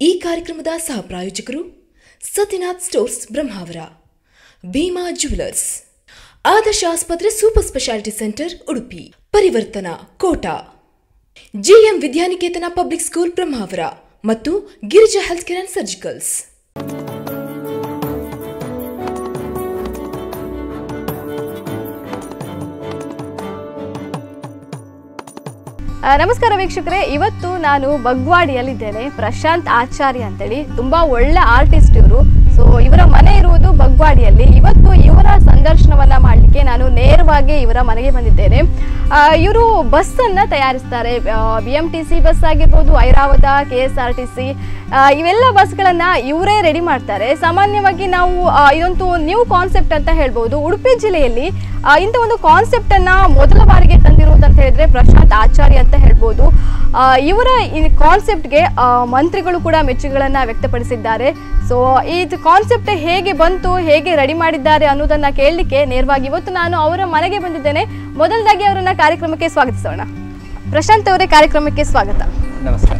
ಈ ಕಾರ್ಯಕ್ರಮದ ಸಹ ಪ್ರಾಯೋಜಕರು ಸತ್ಯನಾಥ್ ಸ್ಟೋರ್ಸ್ ಬ್ರಹ್ಮಾವರ ಭೀಮಾ ಜ್ಯುವೆಲರ್ಸ್ ಆದರ್ಶ ಆಸ್ಪತ್ರೆ super speciality centre Udupi Parivartana Kota GM Vidyaniketan public school Brahmavar ಮತ್ತು Girija health care and surgicals ಆ, ನಮಸ್ಕಾರ ವೀಕ್ಷಕರೇ ಇವತ್ತು ನಾನು ಬಗ್ವಾಡಿಯಲ್ಲಿದ್ದೇನೆ ಪ್ರಶಾಂತ್ ಆಚಾರ್ಯ ಅಂತೇಳಿ ತುಂಬಾ ಒಳ್ಳೆ ಆರ್ಟಿಸ್ಟ್ ಇವರು ಸೊ ಇವರ ಮನೆ ಇರುವುದು ಬಗ್ವಾಡಿಯಲ್ಲಿ ಇವತ್ತು ಇವರ ಸಂದರ್ಶನವನ್ನ ಮಾಡಲಿಕ್ಕೆ ನಾನು ನೇರವಾಗಿ ಇವರ ಮನೆಗೆ ಬಂದಿದ್ದೇನೆ ಇವರು ಬಸ್ ಅನ್ನ ತಯಾರಿಸ್ತಾರೆ B M T C bus ಆಗಿರ್ಬೋದು Airavat K S R T C ಇವೆಲ್ಲ ಬಸ್ಗಳನ್ನ ಇವರೇ ರೆಡಿ ಮಾಡ್ತಾರೆ ಸಾಮಾನ್ಯವಾಗಿ ನಾವು ಆ, ಇದೊಂದು ನ್ಯೂ ಕಾನ್ಸೆಪ್ಟ್ ಅಂತ ಹೇಳ್ಬೋದು ಉಡುಪಿ ಜಿಲ್ಲೆಯಲ್ಲಿ ಆ, ಇಂಥ ಒಂದು ಕಾನ್ಸೆಪ್ಟ್ ಅನ್ನ ಮೊದಲ ಬಾರಿಗೆ ತಂದಿರುವುದು ಅಂತ ಹೇಳಿದ್ರೆ ಪ್ರಶಾಂತ್ ಆಚಾರ್ಯ ಅಂತ ಹೇಳ್ಬೋದು ಆ, ಇವರ ಈ ಕಾನ್ಸೆಪ್ಟ್ಗೆ ಮಂತ್ರಿಗಳು ಕೂಡ ಮೆಚ್ಚುಗೆಗಳನ್ನ ವ್ಯಕ್ತಪಡಿಸಿದ್ದಾರೆ ಸೊ ಈ ಕಾನ್ಸೆಪ್ಟ್ ಹೇಗೆ ಬಂತು ಹೇಗೆ ರೆಡಿ ಮಾಡಿದ್ದಾರೆ ಅನ್ನೋದನ್ನ ಕೇಳಲಿಕ್ಕೆ ನೇರವಾಗಿ ಇವತ್ತು ನಾನು ಅವರ ಮನೆಗೆ ಬಂದಿದ್ದೇನೆ ಮೊದಲದಾಗಿ ಅವರನ್ನ ಕಾರ್ಯಕ್ರಮಕ್ಕೆ ಸ್ವಾಗತಿಸೋಣ ಪ್ರಶಾಂತ್ ಅವರೇ ಕಾರ್ಯಕ್ರಮಕ್ಕೆ ಸ್ವಾಗತ ನಮಸ್ಕಾರ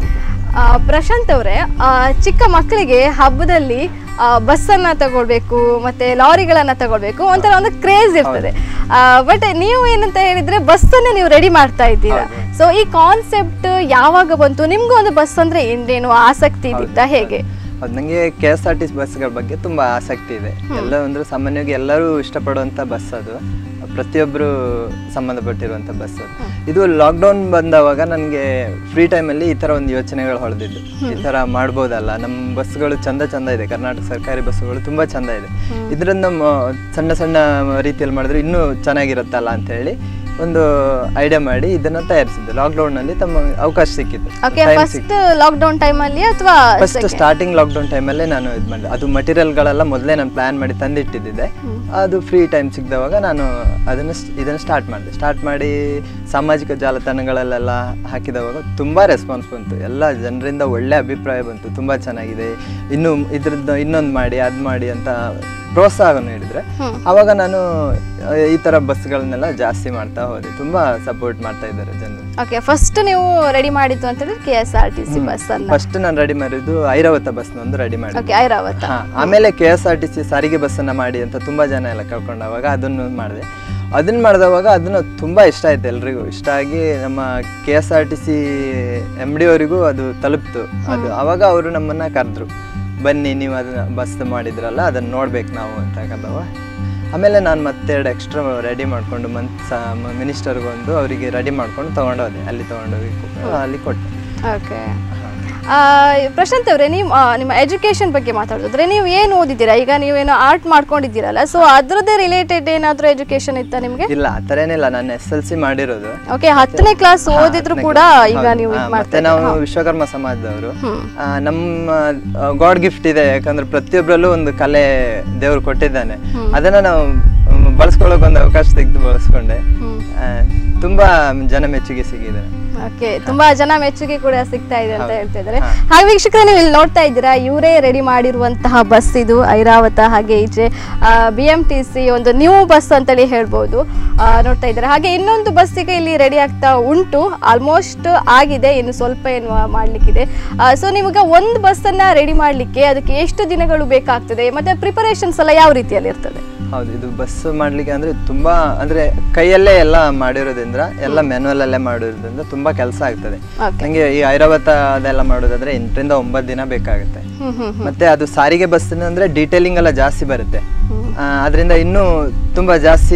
ಆ, ಪ್ರಶಾಂತ್ ಅವರೇ ಆ, ಚಿಕ್ಕ ಮಕ್ಕಳಿಗೆ ಹಬ್ಬದಲ್ಲಿ ಬಸ್ಸನ್ನ ತಗೊಳ್ಬೇಕು ಮತ್ತೆ ಲಾರಿಗಳನ್ನ ತಗೊಳ್ಬೇಕು ಒಂಥರ ಒಂದು ಕ್ರೇಜ್ ಇರ್ತದೆ ಬಟ್ ನೀವು ಏನಂತ ಹೇಳಿದ್ರೆ ಬಸ್ಸನ್ನ ನೀವು ರೆಡಿ ಮಾಡ್ತಾ ಇದ್ದೀರಾ ಸೊ ಈ ಕಾನ್ಸೆಪ್ಟ್ ಯಾವಾಗ ಬಂತು ನಿಮ್ಗೂ ಒಂದು ಬಸ್ ಅಂದ್ರೆ ಏನೇನು ಆಸಕ್ತಿ ಇದ್ದಿದ್ದ ಹೇಗೆ ಅದು ನನಗೆ K S R T C ಬಸ್ಗಳ ಬಗ್ಗೆ ತುಂಬಾ ಆಸಕ್ತಿ ಇದೆ ಎಲ್ಲ ಅಂದ್ರೆ ಸಾಮಾನ್ಯವಾಗಿ ಎಲ್ಲರೂ ಇಷ್ಟಪಡುವಂಥ ಬಸ್ ಅದು ಪ್ರತಿಯೊಬ್ಬರು ಸಂಬಂಧಪಟ್ಟಿರುವಂಥ ಬಸ್ ಅದು ಇದು ಲಾಕ್ಡೌನ್ ಬಂದವಾಗ ನನಗೆ ಫ್ರೀ ಟೈಮಲ್ಲಿ ಈ ಥರ ಒಂದು ಯೋಚನೆಗಳು ಹೊಳೆದಿದ್ದು ಈ ಥರ ಮಾಡ್ಬೋದಲ್ಲ ನಮ್ಮ ಬಸ್ಗಳು ಚಂದ ಚಂದ ಇದೆ ಕರ್ನಾಟಕ ಸರ್ಕಾರಿ ಬಸ್ಸುಗಳು ತುಂಬ ಚಂದ ಇದೆ ಇದರಿಂದ ಮ- ಸಣ್ಣ ಸಣ್ಣ ರೀತಿಯಲ್ಲಿ ಮಾಡಿದ್ರೆ ಇನ್ನೂ ಚೆನ್ನಾಗಿರುತ್ತಲ್ಲ ಅಂತ ಹೇಳಿ ಒಂದು ಐಡಿಯಾ ಮಾಡಿ ಇದನ್ನ ತಯಾರಿಸಿದ್ದು ಲಾಕ್ಡೌನ್ ನಲ್ಲಿ ತಮ್ಮ ಅವಕಾಶ ಸಿಕ್ಕಿತ್ತು okay Time first lockdown time ಅಲ್ಲಿ ಅಥವಾ ಫಸ್ಟ್ ಸ್ಟಾರ್ಟಿಂಗ್ ಲಾಕ್ಡೌನ್ ಟೈಮಲ್ಲೇ ನಾನು ಇದು ಮಾಡಿದೆ ಅದು ಮಟೀರಿಯಲ್ಗಳೆಲ್ಲ ಮೊದಲೇ ನಾನು ಪ್ಲಾನ್ ಮಾಡಿ ತಂದಿಟ್ಟಿದ್ದೆ ಅದು ಫ್ರೀ ಟೈಮ್ ಸಿಕ್ಕಿದವಾಗ ನಾನು ಅದನ್ನು ಇದನ್ನು ಸ್ಟಾರ್ಟ್ ಮಾಡಿದೆ ಸ್ಟಾರ್ಟ್ ಮಾಡಿ ಸಾಮಾಜಿಕ ಜಾಲತಾಣಗಳಲ್ಲೆಲ್ಲ ಹಾಕಿದವಾಗ ತುಂಬ ರೆಸ್ಪಾನ್ಸ್ ಬಂತು ಎಲ್ಲ ಜನರಿಂದ ಒಳ್ಳೆ ಅಭಿಪ್ರಾಯ ಬಂತು ತುಂಬ ಚೆನ್ನಾಗಿದೆ ಇನ್ನು ಇದ್ರದ್ದು ಇನ್ನೊಂದು ಮಾಡಿ ಅದು ಮಾಡಿ ಅಂತ ಪ್ರೋತ್ಸಾಹ ನೀಡಿದ್ರೆ ಅವಾಗ ನಾನು ಆ, ಈ ಥರ ಬಸ್ಗಳನ್ನೆಲ್ಲ ಜಾಸ್ತಿ ಮಾಡ್ತಾ ಹೋದೆ ತುಂಬ ಸಪೋರ್ಟ್ ಮಾಡ್ತಾ ಇದ್ದಾರೆ ಜನರು ಓಕೆ ಫಸ್ಟ್ ನೀವು ರೆಡಿ ಮಾಡಿದ್ದು ಅಂತ ಹೇಳಿದ್ರೆ K S R T C bus ಅನ್ನ ಫಸ್ಟ್ ನಾನು ರೆಡಿ ಮಾಡಿದ್ದು ಐರಾವತ ಬಸ್ನ ಒಂದು ರೆಡಿ ಮಾಡಿದ್ದೆ ಓಕೆ ಐರಾವತ ಹಾ, ಆಮೇಲೆ K S R T C ಸಾರಿಗೆ ಬಸ್ಸನ್ನ ಮಾಡಿ ಅಂತ ತುಂಬಾ ಜನ ಎಲ್ಲ ಕಳ್ಕೊಂಡಾಗ ಅದನ್ನು ಮಾಡಿದೆ ಅದನ್ನ ಮಾಡಿದವಾಗ ಅದನ್ನು ತುಂಬಾ ಇಷ್ಟ ಆಯ್ತು ಎಲ್ರಿಗೂ ಇಷ್ಟ ಆಗಿ ನಮ್ಮ K S R T C M D ಅವರಿಗೂ ಅದು ತಲುಪ್ತು ಅದು ಅವಾಗ ಅವರು ನಮ್ಮನ್ನ ಕರೆದ್ರು ಬನ್ನಿ ನೀವು ಅದನ್ನ ಬಸ್ ಮಾಡಿದ್ರಲ್ಲ ಅದನ್ನ ನೋಡ್ಬೇಕು ನಾವು ಅಂತ ಕರೆದವ ಆಮೇಲೆ ನಾನು ಮತ್ತೆ ಎರಡು ಎಕ್ಸ್ಟ್ರಾ ರೆಡಿ ಮಾಡ್ಕೊಂಡು ಮಂತ್ ಮಿನಿಸ್ಟರ್ಗೊಂದು ಅವರಿಗೆ ರೆಡಿ ಮಾಡ್ಕೊಂಡು ತಗೊಂಡೋದೆ ಅಲ್ಲಿ ತಗೊಂಡೋಗಿ ಕೊ- ಅಲ್ಲಿ ಕೊಟ್ಟೆ ಓಕೆ ಪ್ರಶಾಂತ್ ಅವರೇ ನೀವು ಆ, ನಿಮ್ಮ ಎಜುಕೇಶನ್ ಬಗ್ಗೆ ಮಾತಾಡೋದಾದ್ರೆ ನೀವು ಏನು ಓದಿದ್ದೀರಾ ಈಗ ನೀವೇನೋ ಆರ್ಟ್ ಮಾಡ್ಕೊಂಡಿದ್ದೀರಲ್ಲ ಸೊ ಅದ್ರದ್ದೇ ರಿಲೇಟೆಡ್ ಏನಾದರೂ ಎಜುಕೇಶನ್ ಇತ್ತಾ ನಿಮಗೆ ಇಲ್ಲ ಆ ಥರ ಏನಿಲ್ಲ ನಾನು ಎಸ್ ಎಲ್ ಸಿ ಮಾಡಿರೋದು ಓಕೆ ಹತ್ತನೇ ಕ್ಲಾಸ್ ಓದಿದ್ರು ಹತ್ತನೇ ಕೂಡ class. ಈಗ ಹೌದು. ನೀವು ಹಾ, ಇದು ಮತ್ತೆ ಮಾಡ್ತಾ ನಾವು ವಿಶ್ವಕರ್ಮ ಸಮಾಜದವರು ಆ, ನಮ್ಮ ಗಾಡ್ ಗಿಫ್ಟ್ ಇದೆ ಯಾಕಂದ್ರೆ ಪ್ರತಿಯೊಬ್ಬರಲ್ಲೂ ಒಂದು ಕಲೆ ದೇವ್ರು ಕೊಟ್ಟಿದ್ದಾನೆ ಅದನ್ನ ನಾವು ಮ್, ಬಳಸ್ಕೊಳ್ಳೋಕೆ ಒಂದು ಅವಕಾಶ ತೆಗೆದು ಬಳಸ್ಕೊಂಡೆ ಆ, ತುಂಬಾ ಜನ ಮೆಚ್ಚುಗೆ ಸಿಗಿದೆ ಓಕೆ ತುಂಬಾ ಜನ ಮೆಚ್ಚುಗೆ ಕೂಡ ಸಿಗ್ತಾ ಇದೆ ಅಂತ ಹೇಳ್ತಾ ಇದ್ದಾರೆ ಹಾಗೆ ವೀಕ್ಷಕರೇ ನೀವು ಇಲ್ಲಿ ನೋಡ್ತಾ ಇದ್ದೀರಾ ಇವರೇ ರೆಡಿ ಮಾಡಿರುವಂತಹ ಬಸ್ ಇದು ಐರಾವತ ಹಾಗೆ ಈಚೆ ಬಿ ಎಂ ಟಿ ಸಿ ಒಂದು ನ್ಯೂ ಬಸ್ ಅಂತೇಳಿ ಹೇಳ್ಬೋದು ಆ, ನೋಡ್ತಾ ಇದ್ದಾರೆ ಹಾಗೆ ಇನ್ನೊಂದು ಬಸ್ ಈಗ ಇಲ್ಲಿ ರೆಡಿ ಆಗ್ತಾ ಉಂಟು ಆಲ್ಮೋಸ್ಟ್ ಆಗಿದೆ ಇನ್ನು ಸ್ವಲ್ಪ ಏನು ಮಾಡ್ಲಿಕ್ಕಿದೆ ಸೊ ನಿಮಗೆ ಒಂದು ಬಸ್ಸನ್ನ ರೆಡಿ ಮಾಡಲಿಕ್ಕೆ ಅದಕ್ಕೆ ಎಷ್ಟು ದಿನಗಳು ಬೇಕಾಗ್ತದೆ ಮತ್ತೆ ಪ್ರಿಪರೇಷನ್ಸ್ ಎಲ್ಲ ಯಾವ ರೀತಿಯಲ್ಲಿ ಇರ್ತದೆ ಹೌದು ಇದು ಬಸ್ ಮಾಡ್ಲಿಕ್ಕೆ ಅಂದ್ರೆ ತುಂಬಾ ಅಂದ್ರೆ ಕೈಯಲ್ಲೇ ಎಲ್ಲ ಮಾಡಿರೋದ್ರಿಂದ ಎಲ್ಲ ಮ್ಯಾನುವಲ್ ಅಲ್ಲೇ ಮಾಡಿರೋದ್ರಿಂದ ತುಂಬಾ ಕೆಲಸ ಆಗ್ತದೆ Okay. ನಂಗೆ ಈ ಐರಾವತ ಅದೆಲ್ಲ ಮಾಡೋದಾದ್ರೆ ಎಂಟರಿಂದ ಒಂಬತ್ತು ದಿನ ಬೇಕಾಗುತ್ತೆ ಹ್ಮ್ ಹ್ಮ್ ಮತ್ತೆ ಅದು ಸಾರಿಗೆ ಬಸ್ ಅಂದ್ರೆ ಡೀಟೇಲಿಂಗ್ ಎಲ್ಲ ಜಾಸ್ತಿ ಬರುತ್ತೆ ಆ, ಅದರಿಂದ ಇನ್ನೂ ತುಂಬಾ ಜಾಸ್ತಿ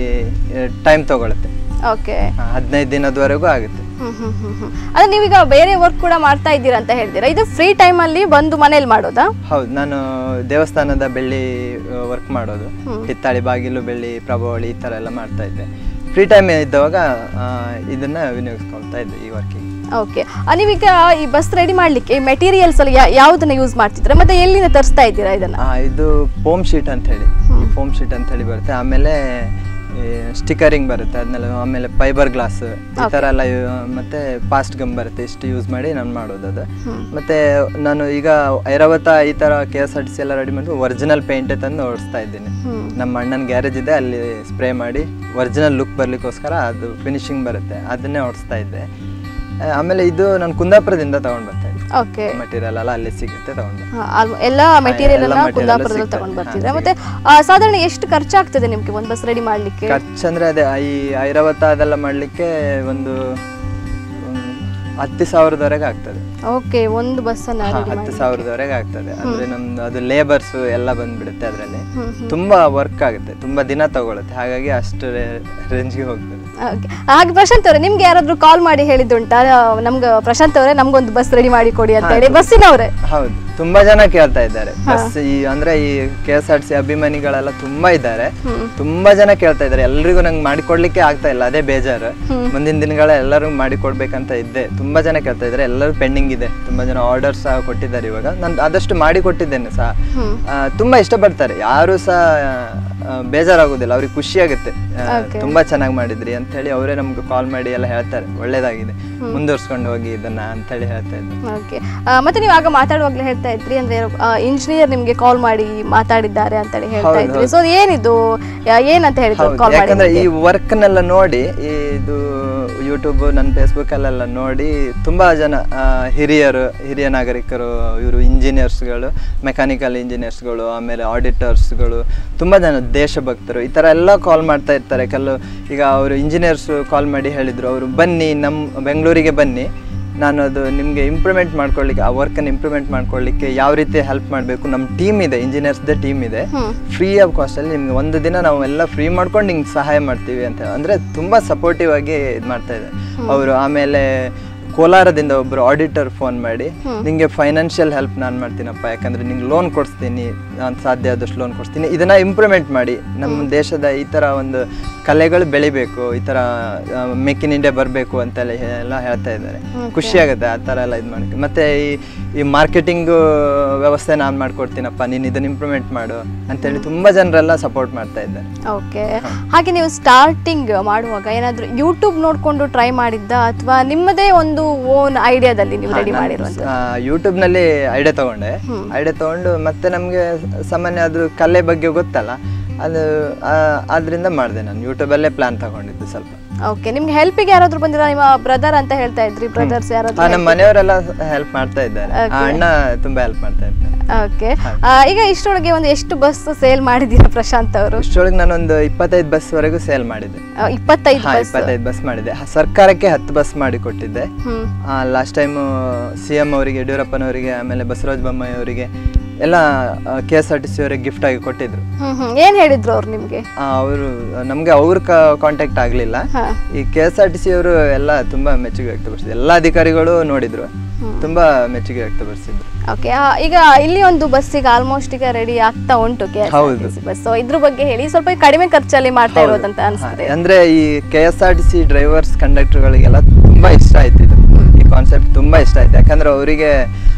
ಟೈಮ್ ತಗೊಳುತ್ತೆ ಓಕೆ ಹದಿನೈದು ದಿನದವರೆಗೂ ಆಗುತ್ತೆ ಹ್ಮ್ ಹ್ಮ್ ಹ್ಮ್ ಹ್ಮ್. ಅಂದ್ರೆ ನೀವೀಗ ಬೇರೆ ವರ್ಕ್ ಕೂಡ ಮಾಡ್ತಾ ಇದ್ದೀರಾ ಅಂತ ಹೇಳ್ತೀರಾ ಇದು ಫ್ರೀ ಟೈಮ್ ಅಲ್ಲಿ ಬಂದು ಮನೇಲಿ ಮಾಡೋದಾ ಹೌದು ನಾನು ದೇವಸ್ಥಾನದ ಬೆಳ್ಳಿ ವರ್ಕ್ ಮಾಡೋದು ಹಿತ್ತಾಳಿ ಬಾಗಿಲು ಬೆಳ್ಳಿ ಪ್ರಭಾವಳಿ ಈ ತರ ಎಲ್ಲ ಮಾಡ್ತಾ ಇದ್ದೆ ಫ್ರೀ ಟೈಮ್ ಇದ್ದವಾಗ ಆ, ಇದನ್ನ ವಿನಿಯೋಗಿಸ್ಕೊಳ್ತಾ ಇದ್ದೆ ಈ ವರ್ಕಿಗೆ ಓಕೆ ನೀವೀಗ ಈ ಬಸ್ ರೆಡಿ ಮಾಡ್ಲಿಕ್ಕೆ ಮೆಟೀರಿಯಲ್ಸ್ ಅಲ್ಲಿ ಯಾ- ಯಾವ್ದನ್ನ ಯೂಸ್ ಮಾಡ್ತಿದ್ದೀರಾ ಮತ್ತೆ ಎಲ್ಲಿಂದ ತರಿಸ್ತಾ ಇದ್ದೀರಾ ಇದನ್ನ ಆ, ಇದು ಫೋಮ್ ಶೀಟ್ ಅಂತ ಹೇಳಿ ಫೋಮ್ ಶೀಟ್ ಅಂತ ಹೇಳಿ ಬರುತ್ತೆ ಆಮೇಲೆ ಸ್ಟಿಕರಿಂಗ್ ಬರುತ್ತೆ ಅದನ್ನೆಲ್ಲ ಆಮೇಲೆ ಫೈಬರ್ ಗ್ಲಾಸ್ ಈ ಥರ ಎಲ್ಲ ಯು- ಮತ್ತೆ ಪಾಸ್ಟ್ ಗಮ್ ಬರುತ್ತೆ ಇಷ್ಟು ಯೂಸ್ ಮಾಡಿ ನಾನು ಮಾಡೋದು ಅದು ಮತ್ತೆ ನಾನು ಈಗ ಐರಾವತ ಈ ಥರ K S R T C ಎಲ್ಲ ರೆಡಿ ಮಾಡಿ ಒರಿಜಿನಲ್ ಪೇಂಟೇ ತಂದು ಓಡಿಸ್ತಾ ಇದ್ದೀನಿ ನಮ್ಮ ಅಣ್ಣನ ಗ್ಯಾರೇಜ್ ಇದೆ ಅಲ್ಲಿ ಸ್ಪ್ರೇ ಮಾಡಿ ಒರಿಜಿನಲ್ ಲುಕ್ ಬರ್ಲಿಕ್ಕೋಸ್ಕರ ಅದು ಫಿನಿಶಿಂಗ್ ಬರುತ್ತೆ ಅದನ್ನೇ ಓಡಿಸ್ತಾ ಇದ್ದೆ ಆ, ಆಮೇಲೆ ಇದು ನಾನು ಕುಂದಾಪುರದಿಂದ ತಗೊಂಡು ಬರ್ತಾ ಇದ್ದೆ ಓಕೆ ಮಟೀರಿಯಲ್ ಎಲ್ಲ ಅಲ್ಲಿ ಸಿಗುತ್ತೆ ತಗೊಂಡು ಎಲ್ಲ ಮೆಟೀರಿಯಲ್ ಎಲ್ಲ ಎಲ್ಲ material ಕುಂದಾಪುರದಲ್ಲಿ ಸಿಗ್ತದೆ. ತಗೊಂಡ್ ಹಾ, ಬರ್ತಿದ್ರೆ ಮತ್ತೆ ಆ, ಸಾಧಾರಣ ಎಷ್ಟು ಖರ್ಚಾಗ್ತದೆ ನಿಮ್ಗೆ ಒಂದು ಬಸ್ ರೆಡಿ ಮಾಡ್ಲಿಕ್ಕೆ ಖರ್ಚಂದ್ರೆ ಅದೇ ಈ ಐರಾವತ ಅದೆಲ್ಲ ಮಾಡ್ಲಿಕ್ಕೆ ಒಂದು ಒಂದು ಹತ್ತು ಸಾವಿರದವರೆಗೆ ಆಗ್ತದೆ ಓಕೆ ಒಂದು ಬಸ್ ಅನ್ನ ಹಾ, ರೆಡಿ ಹತ್ತು ಸಾವಿರದವರೆಗೆ ಆಗ್ತದೆ ಅಂದ್ರೆ ನಮ್ದು ಅದು ಲೇಬರ್ಸ್ ಎಲ್ಲ ಬಂದ್ಬಿಡುತ್ತೆ ಅದರಲ್ಲಿ ತುಂಬಾ ವರ್ಕ್ ಆಗುತ್ತೆ ತುಂಬಾ ದಿನ ತಗೊಳುತ್ತೆ ಹಾಗಾಗಿ ಅಷ್ಟು ರೇಂಜ್ಗೆ ಹೋಗ್ತದೆ ಓಕೆ ಹಾಗೆ ಪ್ರಶಾಂತ್ ಅವರೇ ನಿಮ್ಗೆ ಯಾರಾದ್ರೂ ಕಾಲ್ ಮಾಡಿ ಹೇಳಿದ್ದುಂಟಾ ನಮ್ಗೆ ಪ್ರಶಾಂತ್ ಅವರೇ ನಮ್ಗೊಂದು ಬಸ್ ರೆಡಿ ಮಾಡಿ ಕೊಡಿ ಅಂತ ಹೇಳಿ ಬಸ್ಸಿನವ್ರೆ ಹೌದು ತುಂಬಾ ಜನ ಕೇಳ್ತಾ ಇದ್ದಾರೆ ಬಸ್ ಈ ಅಂದ್ರೆ ಈ ಕೆ ಎಸ್ ಆರ್ ಸಿ ಅಭಿಮಾನಿಗಳೆಲ್ಲ ತುಂಬಾ ಇದ್ದಾರೆ ತುಂಬಾ ಜನ ಕೇಳ್ತಾ ಇದ್ದಾರೆ ಎಲ್ರಿಗೂ ನಂಗೆ ಮಾಡಿಕೊಡ್ಲಿಕ್ಕೆ ಆಗ್ತಾ ಇಲ್ಲ ಅದೇ ಬೇಜಾರು ಮುಂದಿನ ದಿನಗಳ ಎಲ್ಲರೂ ಮಾಡಿಕೊಡ್ಬೇಕಂತ ಇದ್ದೆ ತುಂಬಾ ಜನ ಕೇಳ್ತಾ ಇದ್ದಾರೆ ಎಲ್ಲರೂ ಪೆಂಡಿಂಗ್ ಇದೆ ತುಂಬಾ ಜನ ಆರ್ಡರ್ ಸಹ ಕೊಟ್ಟಿದ್ದಾರೆ ಇವಾಗ ನಾನು ಆದಷ್ಟು ಮಾಡಿ ಕೊಟ್ಟಿದ್ದೇನೆ ಸಹ ಆ, ತುಂಬಾ ಇಷ್ಟಪಡ್ತಾರೆ ಯಾರು ಸಹ ಆ, ಬೇಜಾರಾಗುದಿಲ್ಲ ಅವ್ರಿಗೆ ಖುಷಿ ಆಗುತ್ತೆ ಆ, ತುಂಬಾ ಚೆನ್ನಾಗಿ ಮಾಡಿದ್ರಿ ಅಂತ ಹೇಳಿ ಅವರೇ ನಮ್ಗೆ ಕಾಲ್ ಮಾಡಿ ಎಲ್ಲ ಹೇಳ್ತಾರೆ ಒಳ್ಳೇದಾಗಿದೆ ಮುಂದುವರ್ಸ್ಕೊಂಡು ಹೋಗಿ ಇದನ್ನ ಅಂತ ಹೇಳಿ ಹೇಳ್ತಾ ಇದ್ದಾರೆ ಓಕೆ ಮತ್ತೆ ನೀವು ಆಗ ಮಾತಾಡುವಾಗಲೇ ಹೇಳ್ತಾ ಇದ್ರಿ ಅಂದ್ರೆ ಇಂಜಿನಿಯರ್ ನಿಮ್ಗೆ ಕಾಲ್ ಮಾಡಿ ಮಾತಾಡಿದ್ದಾರೆ ಅಂತ ಹೇಳಿ ಹೇಳ್ತಾ ಇದ್ರಿ ಸೊ ಏನಿದು ಯಾ- ಏನಂತ ಹೇಳಿದ್ರು ಹೌದು, ಕಾಲ್ ಮಾಡಿ ಯಾಕಂದ್ರೆ ಈ ವರ್ಕ್ನೆಲ್ಲ ನೋಡಿ ಈ ಇದು ಯೂಟ್ಯೂಬ್ ನನ್ನ ಫೇಸ್ಬುಕ್ ಅಲ್ಲೆಲ್ಲ ನೋಡಿ ತುಂಬಾ ಜನ ಆ, ಹಿರಿಯರು ಹಿರಿಯ ನಾಗರಿಕರು ಇವರು ಇಂಜಿನಿಯರ್ಸ್ಗಳು ಮೆಕ್ಯಾನಿಕಲ್ ಇಂಜಿನಿಯರ್ಸ್ಗಳು ಆಮೇಲೆ ಆಡಿಟರ್ಸ್ಗಳು ತುಂಬಾ ಜನ ದೇಶಭಕ್ತರು ಈ ತರ ಎಲ್ಲ ಕಾಲ್ ಮಾಡ್ತಾ ಇರ್ತಾರೆ ಕೆಲವು ಈಗ ಅವರು ಇಂಜಿನಿಯರ್ಸ್ ಕಾಲ್ ಮಾಡಿ ಹೇಳಿದ್ರು ಅವರು ಬನ್ನಿ ನಮ್ಮ ಬೆಂಗಳೂರಿಗೆ ಬನ್ನಿ ನಾನು ಅದು ನಿಮಗೆ ಇಂಪ್ರೂವ್ಮೆಂಟ್ ಮಾಡ್ಕೊಳ್ಳಿಕ್ಕೆ ಆ ವರ್ಕನ್ನು ಇಂಪ್ರೂವ್ಮೆಂಟ್ ಮಾಡ್ಕೊಳ್ಳಿಕ್ಕೆ ಯಾವ ರೀತಿ ಹೆಲ್ಪ್ ಮಾಡಬೇಕು ನಮ್ಮ ಟೀಮ್ ಇದೆ ಇಂಜಿನಿಯರ್ಸ್ದೇ ಟೀಮ್ ಇದೆ ಫ್ರೀ ಆಫ್ ಕಾಸ್ಟಲ್ಲಿ ನಿಮ್ಗೆ ಒಂದು ದಿನ ನಾವು ಎಲ್ಲ ಫ್ರೀ ಮಾಡ್ಕೊಂಡು ನಿಮ್ಗೆ ಸಹಾಯ ಮಾಡ್ತೀವಿ ಅಂತ ಅಂದರೆ ತುಂಬ ಸಪೋರ್ಟಿವ್ ಆಗಿ ಇದು ಮಾಡ್ತಾ ಇದ್ದಾರೆ ಅವರು ಆಮೇಲೆ ಕೋಲಾರದಿಂದ ಒಬ್ಬರು ಆಡಿಟರ್ ಫೋನ್ ಮಾಡಿ ನಿಮಗೆ ಫೈನಾನ್ಷಿಯಲ್ ಹೆಲ್ಪ್ ನಾನು ಮಾಡ್ತೀನಪ್ಪ ಯಾಕಂದ್ರೆ ನಿಂಗೆ ಲೋನ್ ಕೊಡಿಸ್ತೀನಿ ನಾನು ಸಾಧ್ಯ ಆದಷ್ಟು ಲೋನ್ ಕೊಡಿಸ್ತೀನಿ ಇದನ್ನ ಇಂಪ್ರೂವ್ಮೆಂಟ್ ಮಾಡಿ ನಮ್ಮ ದೇಶದ ಈ ಥರ ಒಂದು ಕಲೆಗಳು ಬೆಳಿಬೇಕು ಈ ಥರ ಮೇಕ್ ಇನ್ ಇಂಡಿಯಾ ಬರಬೇಕು ಅಂತೆಲ್ಲ ಹೇ- ಎಲ್ಲ ಹೇಳ್ತಾ ಇದ್ದಾರೆ ಖುಷಿ ಆಗುತ್ತೆ ಆ ಥರ ಎಲ್ಲ ಇದು ಮಾಡಕ್ಕೆ ಮತ್ತೆ ಈ ಈ ಮಾರ್ಕೆಟಿಂಗ್ ವ್ಯವಸ್ಥೆ ನಾನು ಮಾಡ್ಕೊಡ್ತೀನಪ್ಪ ನೀನು ಇದನ್ನ ಇಂಪ್ರೂವ್ಮೆಂಟ್ ಮಾಡು ಅಂತೇಳಿ ತುಂಬ ಜನರೆಲ್ಲ ಸಪೋರ್ಟ್ ಮಾಡ್ತಾ ಇದ್ದಾರೆ ಓಕೆ ಹಾಗೆ ನೀವು ಸ್ಟಾರ್ಟಿಂಗ್ ಮಾಡುವಾಗ ಏನಾದ್ರು ಯೂಟ್ಯೂಬ್ ನೋಡ್ಕೊಂಡು ಟ್ರೈ ಮಾಡಿದ್ದ ಅಥವಾ ನಿಮ್ಮದೇ ಒಂದು ಓನ್ ಐಡಿಯಾದಲ್ಲಿ ನೀವು ರೆಡಿ ಮಾಡಿರುವಂತ ಯೂಟ್ಯೂಬ್ನಲ್ಲಿ ಐಡಿಯಾ ತಗೊಂಡೆ ಐಡಿಯಾ ತಗೊಂಡು ಮತ್ತೆ ನಮಗೆ ಸಾಮಾನ್ಯ ಅದು ಕಲೆ ಬಗ್ಗೆ ಗೊತ್ತಲ್ಲ ಅದು ಆ- ಆದ್ರಿಂದ ಮಾಡಿದೆ ನಾನು ಯೂಟ್ಯೂಬಲ್ಲೇ ಪ್ಲಾನ್ ತಗೊಂಡಿದ್ದು ಸ್ವಲ್ಪ ಓಕೆ ನಿಮ್ಗೆ ಹೆಲ್ಪಿಗೆ ಯಾರಾದ್ರೂ ಬಂದಿರ ನಿಮ್ಮ ಬ್ರದರ್ ಅಂತ ಹೇಳ್ತಾ ಇದ್ರಿ ಬ್ರದರ್ಸ್ ಆ, ಯಾರಾದ್ರೂ ನಮ್ಮ ಮನೆಯವರೆಲ್ಲ ಹೆಲ್ಪ್ ಮಾಡ್ತಾ ಇದ್ದಾರೆ ಆ ಅಣ್ಣ ತುಂಬಾ ಹೆಲ್ಪ್ ಮಾಡ್ತಾ ಇದ್ದಾರೆ ಓಕೆ ಈಗ ಇಷ್ಟರೊಳಗೆ ಒಂದು ಎಷ್ಟು ಬಸ್ ಸೇಲ್ ಮಾಡಿದ್ದೀರಾ ಪ್ರಶಾಂತ್ ಅವರು ಇಷ್ಟೊಳಗೆ ನಾನೊಂದು ಇಪ್ಪತ್ತೈದು ಬಸ್ ವರೆಗೂ ಸೇಲ್ ಮಾಡಿದ್ದೆ ಇಪ್ಪತ್ತೈದು ಹಾ ಬಸ್ ಇಪ್ಪತ್ತೈದು ಬಸ್ ಮಾಡಿದೆ ಹ- ಸರ್ಕಾರಕ್ಕೆ ಹತ್ತು ಬಸ್ ಮಾಡಿ ಕೊಟ್ಟಿದ್ದೆ ಹ್ಮ್ ಲಾಸ್ಟ್ ಟೈಮು ಸಿ ಎಂ ಅವರಿಗೆ ಯಡಿಯೂರಪ್ಪನವರಿಗೆ ಆಮೇಲೆ ಬಸವರಾಜ ಬೊಮ್ಮಾಯಿ ಅವರಿಗೆ ಎಲ್ಲ K S R T C ಅವರಿಗೆ ಗಿಫ್ಟ್ ಆಗಿ ಕೊಟ್ಟಿದ್ರು ಹ್ಮ್ ಹ್ಮ್ ಏನ್ ಹೇಳಿದ್ರು ಅವ್ರು ನಿಮ್ಗೆ ಅವರು ನಮಗೆ ಅವ್ರ ಕಾಂಟ್ಯಾಕ್ಟ್ ಆಗಲಿಲ್ಲ ಹಾ. ಈ K S R T C ಅವರು ಎಲ್ಲ ತುಂಬಾ ಮೆಚ್ಚುಗೆ ವ್ಯಕ್ತಪಡಿಸಿದ್ರು ಎಲ್ಲ ಅಧಿಕಾರಿಗಳು ನೋಡಿದ್ರು ತುಂಬಾ ಮೆಚ್ಚುಗೆ ವ್ಯಕ್ತಪಡಿಸಿದ್ರು ಓಕೆ ಈಗ ಇಲ್ಲಿ ಒಂದು ಬಸ್ಸಿಗೆ ಆಲ್ಮೋಸ್ಟ್ ಈಗ ರೆಡಿ ಆಗ್ತಾ ಉಂಟು ಕೆ ಹೌದು. ಬಸ್ ಸೊ ಇದ್ರ ಬಗ್ಗೆ ಹೇಳಿ ಸ್ವಲ್ಪ ಕಡಿಮೆ ಖರ್ಚಲ್ಲಿ ಮಾಡ್ತಾ ಇರೋದಂತ ಅನ್ಸುತ್ತೆ ಅಂದ್ರೆ ಈ K S R T C drivers ಕಂಡಕ್ಟರ್ಗಳಿಗೆಲ್ಲ ತುಂಬಾ ಇಷ್ಟ ಆಯ್ತು ಇದು ಈ ಕಾನ್ಸೆಪ್ಟ್ ತುಂಬಾ ಇಷ್ಟ ಆಯ್ತು ಯಾಕಂದ್ರೆ ಅವರಿಗೆ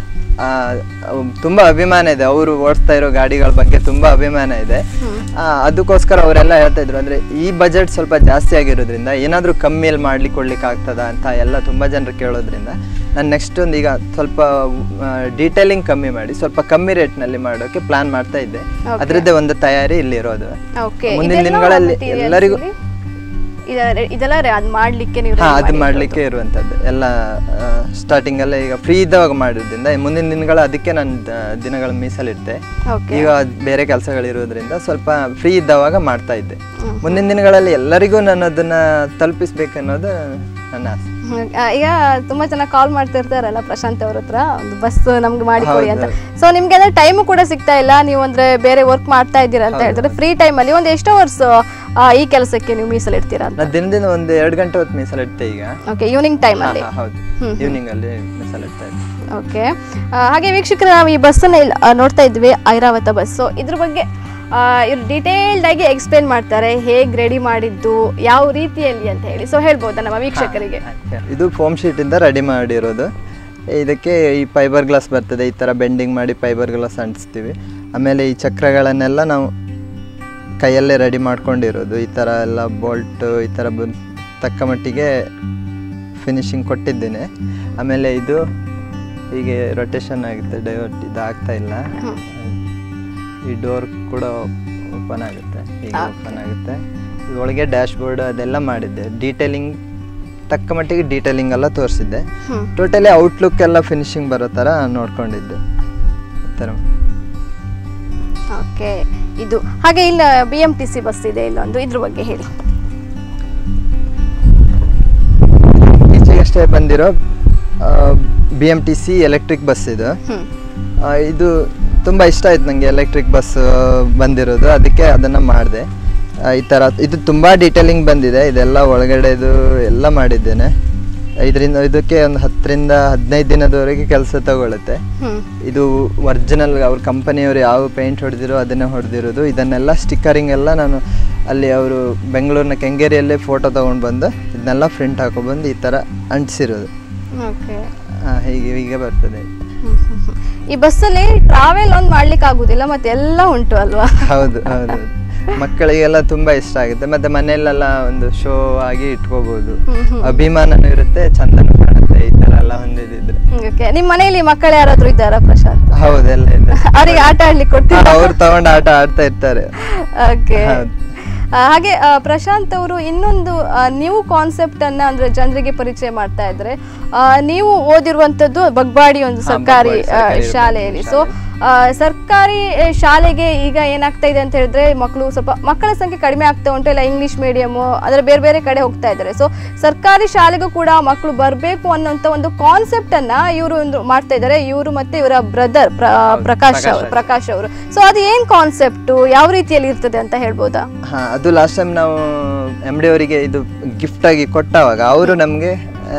ತುಂಬಾ ಅಭಿಮಾನ ಇದೆ ಅವರು ಓಡಿಸ್ತಾ ಇರೋ ಗಾಡಿಗಳ ಬಗ್ಗೆ ತುಂಬಾ ಅಭಿಮಾನ ಇದೆ ಆ, ಅದಕ್ಕೋಸ್ಕರ ಅವರೆಲ್ಲ ಹೇಳ್ತಾ ಇದ್ರು ಅಂದ್ರೆ ಈ ಬಜೆಟ್ ಸ್ವಲ್ಪ ಜಾಸ್ತಿ ಆಗಿರೋದ್ರಿಂದ ಏನಾದ್ರೂ ಕಮ್ಮಿಯಲ್ಲಿ ಮಾಡ್ಲಿಕ್ಕೆ ಕೊಡ್ಲಿಕ್ಕೆ ಆಗ್ತದ ಅಂತ ಎಲ್ಲ ತುಂಬಾ ಜನರು ಕೇಳೋದ್ರಿಂದ ನಾನು ನೆಕ್ಸ್ಟ್ ಒಂದು ಈಗ ಸ್ವಲ್ಪ ಡೀಟೇಲಿಂಗ್ ಕಮ್ಮಿ ಮಾಡಿ ಸ್ವಲ್ಪ ಕಮ್ಮಿ ರೇಟ್ನಲ್ಲಿ ಮಾಡೋಕೆ ಪ್ಲಾನ್ ಮಾಡ್ತಾ ಇದ್ದೆ ಅದರದ್ದೇ ಒಂದು ತಯಾರಿ ಇಲ್ಲಿರೋದು ಓಕೆ ಮುಂದಿನ ದಿನಗಳಲ್ಲಿ ಎಲ್ಲರಿಗೂ ಇದೆಲ್ಲ re- ಅದ್ ಮಾಡ್ಲಿಕ್ಕೆ ನೀವು ಹಾ ready ಅದು ಮಾಡಿರೋದು. ಮಾಡ್ಲಿಕ್ಕೆ ಇರುವಂತದ್ದು ಎಲ್ಲ ಸ್ಟಾರ್ಟಿಂಗ್ ಅಲ್ಲೇ ಈಗ ಫ್ರೀ ಇದ್ದವಾಗ ಮಾಡೋದ್ರಿಂದ ಮುಂದಿನ ದಿನಗಳ ಅದಕ್ಕೆ ನಾನು ದಿನಗಳ ಮೀಸಲಿಟ್ಟೆ Okay. ಈಗ ಬೇರೆ ಕೆಲಸಗಳಿರೋದ್ರಿಂದ ಸ್ವಲ್ಪ ಫ್ರೀ ಇದ್ದವಾಗ ಮಾಡ್ತಾ ಇದ್ದೆ ಮುಂದಿನ ದಿನಗಳಲ್ಲಿ ಎಲ್ಲರಿಗೂ ನಾನು ಅದನ್ನ ತಲುಪಿಸ್ಬೇಕನ್ನೋದು ನನ್ನ ಆಸೆ ಹ್ಮ್. ಆ, ಈಗ ತುಂಬಾ ಜನ ಕಾಲ್ ಮಾಡ್ತಾ ಇರ್ತಾರಲ್ಲ ಪ್ರಶಾಂತ್ ಅವ್ರ ಹತ್ರ ಒಂದು ಬಸ್ ನಮ್ಗೆ ಮಾಡಿಕೊಡಿ ಅಂತ ಸೊ ನಿಮ್ಗೆ ಅಂದ್ರೆ ಟೈಮು ಕೂಡ ಸಿಗ್ತಾ ಇಲ್ಲ ನೀವು ಅಂದ್ರೆ ಬೇರೆ ವರ್ಕ್ ಮಾಡ್ತಾ ಇದ್ದೀರಾ ಅಂತ ಹೇಳ್ತಾರೆ ಫ್ರೀ ಟೈಮಲ್ಲಿ ಒಂದು ಎಷ್ಟು ಅವರ್ಸ್ ಈ ಕೆಲಸಕ್ಕೆ ನೀವು ಮೀಸಲಿಡ್ತೀರಾ ಅಂತ ನಾನು ದಿನದಿಂದ ಒಂದು ಎರಡು ಗಂಟೆ ಹೊತ್ತು ಮೀಸಲಿಡ್ತೆ ಈಗ ಓಕೆ ಈವ್ನಿಂಗ್ ಟೈಮ್ ಹಾ, ಅಲ್ಲಿ ಹಾ, ಹೌದು ಈವ್ನಿಂಗ್ ಅಲ್ಲಿ ಮೀಸಲಿಡ್ತಾ ಇದ್ದೆ ಓಕೆ ಹಾಗೆ ವೀಕ್ಷಕರು ನಾವು ಈ ಬಸ್ಸನ್ನ ಇಲ್ಲಿ ಆ, ನೋಡ್ತಾ ಇದ್ವಿ ಐರಾವತ ಬಸ್ ಸೊ ಇದ್ರ ಬಗ್ಗೆ ಆ, ಇವ್ರು ಡೀಟೇಲ್ಡ್ ಆಗಿ ಎಕ್ಸ್ಪ್ಲೇನ್ ಮಾಡ್ತಾರೆ ಹೇಗೆ ರೆಡಿ ಮಾಡಿದ್ದು ಯಾವ ರೀತಿಯಲ್ಲಿ ಅಂತ ಹೇಳಿ ಸೊ ಹೇಳ್ಬೋದಾ ನಮ್ಮ ವೀಕ್ಷಕರಿಗೆ ಇದು ಫೋಮ್ ಶೀಟ್ ಇಂದ ರೆಡಿ ಮಾಡಿರೋದು ಇದಕ್ಕೆ ಈ ಫೈಬರ್ ಗ್ಲಾಸ್ ಬರ್ತದೆ ಈ ಥರ ಬೆಂಡಿಂಗ್ ಮಾಡಿ ಫೈಬರ್ ಗ್ಲಾಸ್ ಅಂಟಿಸ್ತೀವಿ ಆಮೇಲೆ ಈ ಚಕ್ರಗಳನ್ನೆಲ್ಲ ನಾವು ಕೈಯಲ್ಲೇ ರೆಡಿ ಮಾಡ್ಕೊಂಡಿರೋದು ಈ ಥರ ಎಲ್ಲ ಬೋಲ್ಟ್ ಈ ಥರ ಬ ತಕ್ಕ ಮಟ್ಟಿಗೆ ಫಿನಿಶಿಂಗ್ ಕೊಟ್ಟಿದ್ದೇನೆ ಆಮೇಲೆ ಇದು ಹೀಗೆ ರೊಟೇಷನ್ ಆಗುತ್ತೆ ಡೈವರ್ಟ್ ಇದು ಆಗ್ತಾ ಇಲ್ಲ ಈ ಡೋರ್ ಕೂಡ ಓಪನ್ ಆಗುತ್ತೆ ಈಗ ಓಪನ್ ಆಗುತ್ತೆ ಒಳಗೆ ಡ್ಯಾಶ್ ಬೋರ್ಡ್ ಅದೆಲ್ಲ ಮಾಡಿದ್ದೆ ಡೀಟೇಲಿಂಗ್ ತಕ್ಕ ಮಟ್ಟಿಗೆ ಡೀಟೇಲಿಂಗ್ ಎಲ್ಲ ತೋರಿಸಿದ್ದೆ ಹ್ಮ್. ಟೋಟಲಿ ಔಟ್ಲುಕ್ ಎಲ್ಲ ಫಿನಿಶಿಂಗ್ ಬರೋ ಥರ ನೋಡ್ಕೊಂಡಿದ್ದೆ ಈ ಥರ ಓಕೆ ಇದು ಹಾಗೆ ಇಲ್ಲ B M T C bus ಇದೆ ಇಲ್ಲೊಂದು ಇದ್ರ ಬಗ್ಗೆ ಹೇಳಿ ಈಚೆಗಷ್ಟೇ ಬಂದಿರೋ B M T C electric bus ಇದು ಹ್ಮ್ ಆ, ಇದು ತುಂಬ ಇಷ್ಟ ಆಯ್ತು ನನಗೆ ಎಲೆಕ್ಟ್ರಿಕ್ ಬಸ್ ಬಂದಿರೋದು ಅದಕ್ಕೆ ಅದನ್ನು ಮಾಡಿದೆ ಈ ಥರ ಇದು ತುಂಬ ಡೀಟೇಲಿಂಗ್ ಬಂದಿದೆ ಇದೆಲ್ಲ ಒಳಗಡೆದು ಎಲ್ಲ ಮಾಡಿದ್ದೇನೆ ಇದರಿಂದ ಇದಕ್ಕೆ ಒಂದು ಹತ್ತರಿಂದ ಹದಿನೈದು ದಿನದವರೆಗೆ ಕೆಲಸ ತಗೊಳುತ್ತೆ ಹ್ಮ್ ಇದು ಒರಿಜಿನಲ್ ಅವ್ರ ಕಂಪನಿಯವರು ಯಾವ ಪೇಂಟ್ ಹೊಡೆದಿರೋ ಅದನ್ನೇ ಹೊಡೆದಿರೋದು ಇದನ್ನೆಲ್ಲ ಸ್ಟಿಕ್ಕರಿಂಗ್ ಎಲ್ಲ ನಾನು ಅಲ್ಲಿ ಅವರು ಬೆಂಗಳೂರಿನ ಕೆಂಗೇರಿಯಲ್ಲೇ ಫೋಟೋ ತೊಗೊಂಡು ಬಂದು ಇದನ್ನೆಲ್ಲ ಪ್ರಿಂಟ್ ಹಾಕೊಬಂದು ಈ ಥರ ಅಂಟಿಸಿರೋದು ಓಕೆ ಹೀಗೆ ಹೀಗೆ ಬರ್ತದೆ ಈ ಬಸ್ಸಲ್ಲಿ ಟ್ರಾವೆಲ್ ಒಂದು ಮಾಡ್ಲಿಕ್ಕೆ ಆಗುದಿಲ್ಲ ಮತ್ತೆ ಎಲ್ಲ ಉಂಟು ಅಲ್ವಾ ಹೌದು ಹೌದು ಮಕ್ಕಳಿಗೆಲ್ಲ ತುಂಬಾ ಇಷ್ಟ ಆಗುತ್ತೆ ಮತ್ತೆ ಮನೆಯಲ್ಲೆಲ್ಲ ಒಂದು ಶೋ ಆಗಿ ಇಟ್ಕೋಬಹುದು ಅಭಿಮಾನನೂ ಇರುತ್ತೆ ಚಂದನೂ ಕಾಣುತ್ತೆ ಈ ತರ ಎಲ್ಲ ಹೊಂದಿದ್ರೆ ಓಕೆ ನಿಮ್ಮ ಮನೆಯಲ್ಲಿ ಮಕ್ಕಳು ಯಾರಾದ್ರೂ ಇದ್ದಾರಾ ಪ್ರಶಾಂತ್ ಹೌದೆಲ್ಲ ಇದೆ ಅವರಿಗೆ ಆಟ ಆಡ್ಲಿಕ್ಕೆ ಕೊಡ್ತೀರಾ ಅವ್ರು ತಗೊಂಡು ಆಟ ಆಡ್ತಾ ಇರ್ತಾರೆ ಓಕೆ ಹೌದು. ಹಾಗೆ ಆ, ಪ್ರಶಾಂತ್ ಅವರು ಇನ್ನೊಂದು ನ್ಯೂ ಕಾನ್ಸೆಪ್ಟ್ ಅನ್ನ ಅಂದ್ರೆ ಜನರಿಗೆ ಪರಿಚಯ ಮಾಡ್ತಾ ಇದ್ರೆ ಆ, ನೀವು ಓದಿರುವಂತದ್ದು ಬಗ್ವಾಡಿ ಒಂದು ಹಾ, ಸರ್ಕಾರಿ ಬಗ್ವಾಡಿ ಆ, ಸರ್ಕಾರಿ ಶಾಲೆಯಲ್ಲಿ ಸೊ ಸರ್ಕಾರಿ ಆ, ಶಾಲೆಗೆ ಈಗ ಏನಾಗ್ತಾ ಇದೆ ಅಂತ ಹೇಳಿದ್ರೆ ಮಕ್ಕಳು ಸ್ವಲ್ಪ ಮಕ್ಕಳ ಸಂಖ್ಯೆ ಕಡಿಮೆ ಆಗ್ತಾ ಉಂಟು ಇಲ್ಲ ಇಂಗ್ಲಿಷ್ ಮೀಡಿಯಮು ಅಂದ್ರೆ ಬೇರೆ ಬೇರೆ ಕಡೆ ಹೋಗ್ತಾ ಇದ್ದಾರೆ ಸೊ ಸರ್ಕಾರಿ ಶಾಲೆಗೂ ಕೂಡ ಮಕ್ಕಳು ಬರಬೇಕು ಅನ್ನೋಂಥ ಒಂದು ಕಾನ್ಸೆಪ್ಟ್ ಅನ್ನ ಇವರು ಒಂದು ಮಾಡ್ತಾ ಇದ್ದಾರೆ ಇವರು ಮತ್ತೆ ಇವರ ಬ್ರದರ್ ಪ್ರಕಾಶ್ ಅವರು ಪ್ರಕಾಶ್ ಅವರು ಸೊ ಅದು ಏನ್ ಕಾನ್ಸೆಪ್ಟ್ ಯಾವ ರೀತಿಯಲ್ಲಿ ಇರ್ತದೆ ಅಂತ ಹೇಳ್ಬೋದಾ ಹಾ ಅದು ಲಾಸ್ಟ್ ಟೈಮ್ ನಾವು ಎಮ್ ಡಿ ಅವರಿಗೆ ಇದು ಗಿಫ್ಟ್ ಆಗಿ ಕೊಟ್ಟವಾಗ ಅವರು ನಮಗೆ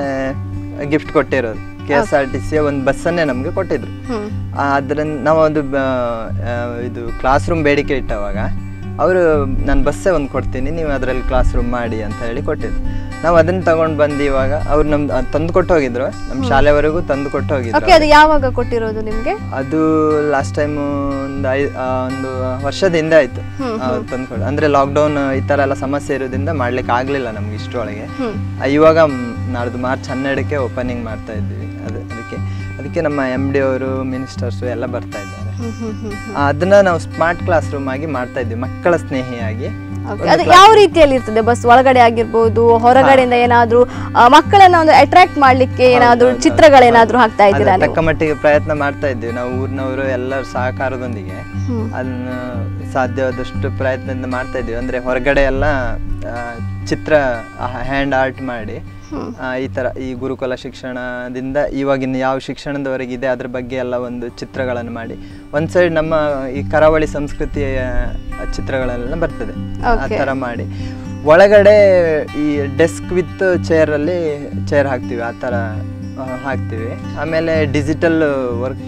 ಗಿಫ್ಟ್ ಕೊಟ್ಟಿರೋದು ಕೆ ಎಸ್ ಆರ್ ಟಿ ಸಿಯ ಒಂದು ಬಸ್ಸನ್ನೇ ನಮಗೆ ಕೊಟ್ಟಿದ್ರು ಹ್ಮ್ ಅದರಿಂದ ನಾವು ಒಂದು ಬ- ಆ, ಇದು ಕ್ಲಾಸ್ ರೂಮ್ ಬೇಡಿಕೆ ಇಟ್ಟವಾಗ ಅವರು ನಾನು ಬಸ್ಸೇ ಒಂದು ಕೊಡ್ತೀನಿ ನೀವು ಅದರಲ್ಲಿ ಕ್ಲಾಸ್ ರೂಮ್ ಮಾಡಿ ಅಂತ ಹೇಳಿ ಕೊಟ್ಟಿದ್ರು ನಾವು ಅದನ್ನ ತಗೊಂಡು ಬಂದು ಇವಾಗ ಅವ್ರು ನಮ್ ತಂದು ಕೊಟ್ಟು ಹೋಗಿದ್ರು ನಮ್ಮ ಶಾಲೆವರೆಗೂ ತಂದು ಕೊಟ್ಟು ಹೋಗಿದ್ರು ಓಕೆ ಅದು ಯಾವಾಗ ಕೊಟ್ಟಿರೋದು ನಿಮ್ಗೆ ಅದು ಲಾಸ್ಟ್ ಟೈಮ್ ಒಂದು ಐ ಆ, ಒಂದು ವರ್ಷದ ಹಿಂದೆ ಆಯ್ತು ತಂದು ಕೊಟ್ಟು ಅಂದ್ರೆ ಲಾಕ್ಡೌನ್ ಈ ತರ ಎಲ್ಲ ಸಮಸ್ಯೆ ಇರೋದ್ರಿಂದ ಮಾಡ್ಲಿಕ್ಕೆ ಆಗ್ಲಿಲ್ಲ ನಮ್ಗೆ ಇಷ್ಟರೊಳಗೆ ಹ್ಮ್. ಆ, ಇವಾಗ ಮ್, ನಾಡ್ದು ಮಾರ್ಚ್ ಹನ್ನೆರಡಕ್ಕೆ ಓಪನಿಂಗ್ ಮಾಡ್ತಾ ಇದ್ದೀವಿ ಅದು ಅದಕ್ಕೆ ಅದಕ್ಕೆ ನಮ್ಮ ಎಮ್ ಡಿ ಅವರು ಮಿನಿಸ್ಟರ್ಸು ಎಲ್ಲ ಬರ್ತಾ ಇದ್ದಾರೆ ಹ್ಮ್ ಹ್ಮ್ ಹ್ಮ್ ಆ, ಅದನ್ನ ನಾವು ಸ್ಮಾರ್ಟ್ ಕ್ಲಾಸ್ ರೂಮ್ ಆಗಿ ಮಾಡ್ತಾ ಇದ್ದೀವಿ ಮಕ್ಕಳ ಸ್ನೇಹಿಯಾಗಿ Okay. ಅದು ಯಾವ ರೀತಿಯಲ್ಲಿ ಇರ್ತದೆ ಬಸ್ ಒಳಗಡೆ ಆಗಿರ್ಬೋದು ಹೊರಗಡೆಯಿಂದ ಏನಾದ್ರೂ ಆ, ಮಕ್ಕಳನ್ನ ಒಂದು ಅಟ್ರಾಕ್ಟ್ ಮಾಡ್ಲಿಕ್ಕೆ ಏನಾದ್ರೂ ಚಿತ್ರಗಳೇನಾದ್ರೂ ಹಾಕ್ತಾ ಅದೇ ಇದ್ದೀರಾ ನೀವು ತಕ್ಕ ಮಟ್ಟಿಗೆ ಪ್ರಯತ್ನ ಮಾಡ್ತಾ ಇದ್ದೀವಿ ನಾವು ಊರಿನವರು ಎಲ್ಲರ ಸಹಕಾರದೊಂದಿಗೆ ಹ್ಮ್. ಅದನ್ನ ಸಾಧ್ಯವಾದಷ್ಟು ಪ್ರಯತ್ನದಿಂದ ಮಾಡ್ತಾ ಇದ್ದೀವಿ ಅಂದ್ರೆ ಹೊರಗಡೆ ಎಲ್ಲ ಆ, ಚಿತ್ರ ಹ್ಯಾಂಡ್ ಆರ್ಟ್ ಮಾಡಿ ಆ, ಈ ತರ ಈ ಗುರುಕುಲ ಶಿಕ್ಷಣದಿಂದ ಇವಾಗಿನ ಯಾವ ಶಿಕ್ಷಣದವರೆಗೆ ಇದೆ ಅದ್ರ ಬಗ್ಗೆ ಎಲ್ಲ ಒಂದು ಚಿತ್ರಗಳನ್ನು ಮಾಡಿ ಒಂದ್ ಸೈಡ್ ನಮ್ಮ ಈ ಕರಾವಳಿ ಸಂಸ್ಕೃತಿಯ ಚಿತ್ರಗಳೆಲ್ಲ ಬರ್ತದೆ ಆ Okay. ತರ ಮಾಡಿ ಒಳಗಡೆ ಈ ಡೆಸ್ಕ್ ವಿತ್ ಚೇರ್ ಅಲ್ಲಿ ಚೇರ್ ಹಾಕ್ತಿವಿ ಆ ತರ ಆ, ಹಾಕ್ತಿವಿ ಆಮೇಲೆ ಡಿಜಿಟಲ್ ವರ್ಕ್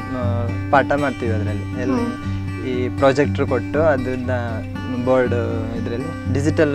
ಪಾಠ ಮಾಡ್ತೀವಿ ಅದರಲ್ಲಿ ಎಲ್ಲಿ ಈ ಪ್ರಾಜೆಕ್ಟ್ರ್ ಕೊಟ್ಟು ಅದನ್ನ ಬೋರ್ಡ್ ಇದರಲ್ಲಿ ಡಿಜಿಟಲ್